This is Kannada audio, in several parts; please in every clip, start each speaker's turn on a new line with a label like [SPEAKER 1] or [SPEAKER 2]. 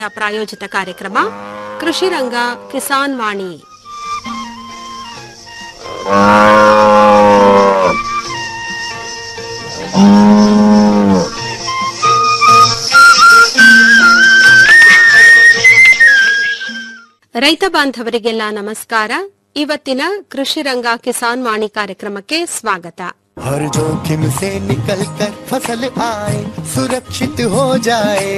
[SPEAKER 1] ಪ್ರಾಯೋಜಿತ ಕಾರ್ಯಕ್ರಮ ಕೃಷಿ ರಂಗ ಕಿಸಾನ್ ವಾಣಿ ರೈತ ಬಾಂಧವರಿಗೆಲ್ಲ ನಮಸ್ಕಾರ ಇವತ್ತಿನ ಕೃಷಿ ರಂಗ ಕಿಸಾನ್ ವಾಣಿ ಕಾರ್ಯಕ್ರಮಕ್ಕೆ ಸ್ವಾಗತ
[SPEAKER 2] हर जोखिम से निकल कर फसल आए सुरक्षित हो जाए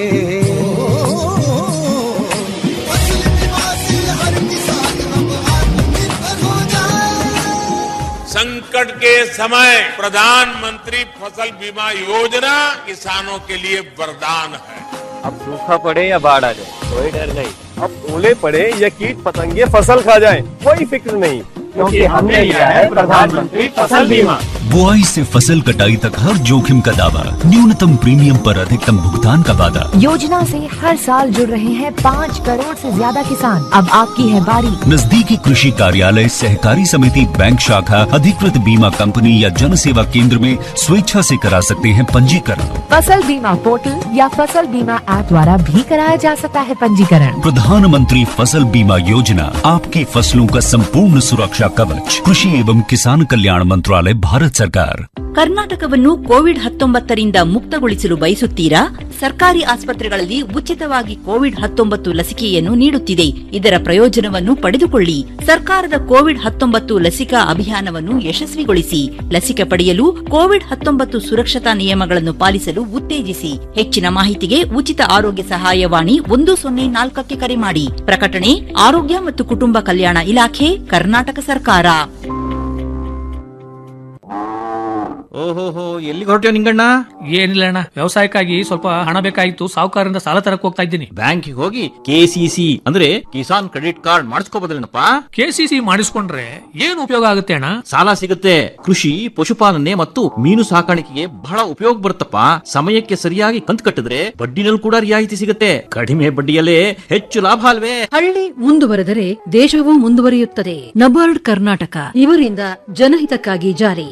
[SPEAKER 2] फसल बीमा से हर किसान अब आत्मनिर्भर हो जाए
[SPEAKER 3] संकट के समय प्रधानमंत्री फसल बीमा योजना किसानों के लिए वरदान है
[SPEAKER 4] अब सूखा पड़े या बाढ़ आ जाए कोई डर नहीं अब ओले पड़े या कीट पतंगे फसल खा जाए कोई फिक्र नहीं क्योंकि हमने लिया है प्रधानमंत्री फसल बीमा
[SPEAKER 5] बुआई से फसल कटाई तक हर जोखिम का दावा न्यूनतम प्रीमियम पर अधिकतम भुगतान का वादा
[SPEAKER 6] योजना से हर साल जुड़ रहे हैं पाँच करोड़ से ज्यादा किसान अब आपकी है बारी
[SPEAKER 5] नजदीकी कृषि कार्यालय सहकारी समिति बैंक शाखा अधिकृत बीमा कंपनी या जन सेवा केंद्र में स्वेच्छा से करा सकते हैं पंजीकरण
[SPEAKER 6] फसल बीमा पोर्टल या फसल बीमा ऐप द्वारा भी कराया जा सकता है पंजीकरण
[SPEAKER 5] प्रधानमंत्री फसल बीमा योजना आपकी फसलों का संपूर्ण सुरक्षा कवच कृषि एवं किसान कल्याण मंत्रालय भारत सरकार
[SPEAKER 7] ಕರ್ನಾಟಕವನ್ನು ಕೋವಿಡ್ ಹತ್ತೊಂಬತ್ತರಿಂದ ಮುಕ್ತಗೊಳಿಸಲು ಬಯಸುತ್ತೀರಾ ಸರ್ಕಾರಿ ಆಸ್ಪತ್ರೆಗಳಲ್ಲಿ ಉಚಿತವಾಗಿ ಕೋವಿಡ್ ಹತ್ತೊಂಬತ್ತು ಲಸಿಕೆಯನ್ನು ನೀಡುತ್ತಿದೆ ಇದರ ಪ್ರಯೋಜನವನ್ನು ಪಡೆದುಕೊಳ್ಳಿ ಸರ್ಕಾರದ ಕೋವಿಡ್ ಹತ್ತೊಂಬತ್ತು ಲಸಿಕಾ ಅಭಿಯಾನವನ್ನು ಯಶಸ್ವಿಗೊಳಿಸಿ ಲಸಿಕೆ ಪಡೆಯಲು ಕೋವಿಡ್ ಹತ್ತೊಂಬತ್ತು ಸುರಕ್ಷತಾ ನಿಯಮಗಳನ್ನು ಪಾಲಿಸಲು ಉತ್ತೇಜಿಸಿ ಹೆಚ್ಚಿನ ಮಾಹಿತಿಗೆ ಉಚಿತ ಆರೋಗ್ಯ ಸಹಾಯವಾಣಿ ಒಂದು ಸೊನ್ನೆ ನಾಲ್ಕಕ್ಕೆ ಕರೆ ಮಾಡಿ ಪ್ರಕಟಣೆ ಆರೋಗ್ಯ ಮತ್ತು ಕುಟುಂಬ ಕಲ್ಯಾಣ ಇಲಾಖೆ ಕರ್ನಾಟಕ ಸರ್ಕಾರ
[SPEAKER 8] ಓಹೋಹೋ ಎಲ್ಲಿಗೆ ಹೊರಟ್ಯೋ ನಿಂಗಣ್ಣ
[SPEAKER 9] ಏನಿಲ್ಲ ಅಣ್ಣ ವ್ಯವಸಾಯಕ್ಕಾಗಿ ಸ್ವಲ್ಪ ಹಣ ಬೇಕಾಗಿತ್ತು ಸಾಹುಕಾರರಿಂದ ಸಾಲ ತರಕ್ ಹೋಗ್ತಾ ಇದ್ದೀನಿ
[SPEAKER 8] ಬ್ಯಾಂಕಿಗೆ ಹೋಗಿ ಕೆಸಿಸಿ ಅಂದ್ರೆ ಕಿಸಾನ್ ಕ್ರೆಡಿಟ್ ಕಾರ್ಡ್ ಮಾಡಿಸ್ಕೋಬೋದಲ್ಲೇನಪ್ಪ
[SPEAKER 9] ಕೆಸಿಸಿ ಮಾಡಿಸ್ಕೊಂಡ್ರೆ ಏನು ಉಪಯೋಗ ಆಗುತ್ತೆ ಅಣ್ಣ
[SPEAKER 8] ಸಾಲ ಸಿಗುತ್ತೆ ಕೃಷಿ ಪಶುಪಾಲನೆ ಮತ್ತು ಮೀನು ಸಾಕಾಣಿಕೆಗೆ ಬಹಳ ಉಪಯೋಗ ಬರುತ್ತಪ್ಪ ಸಮಯಕ್ಕೆ ಸರಿಯಾಗಿ ಕಂತು ಕಟ್ಟಿದ್ರೆ ಬಡ್ಡಿನಲ್ಲಿ ಕೂಡ ರಿಯಾಯಿತಿ ಸಿಗುತ್ತೆ ಕಡಿಮೆ ಬಡ್ಡಿಯಲ್ಲೇ ಹೆಚ್ಚು ಲಾಭ ಅಲ್ವೇ
[SPEAKER 10] ಹಳ್ಳಿ ಮುಂದುವರೆದರೆ ದೇಶವೂ ಮುಂದುವರಿಯುತ್ತದೆ ನಬಾರ್ಡ್ ಕರ್ನಾಟಕ ಇವರಿಂದ ಜನಹಿತಕ್ಕಾಗಿ ಜಾರಿ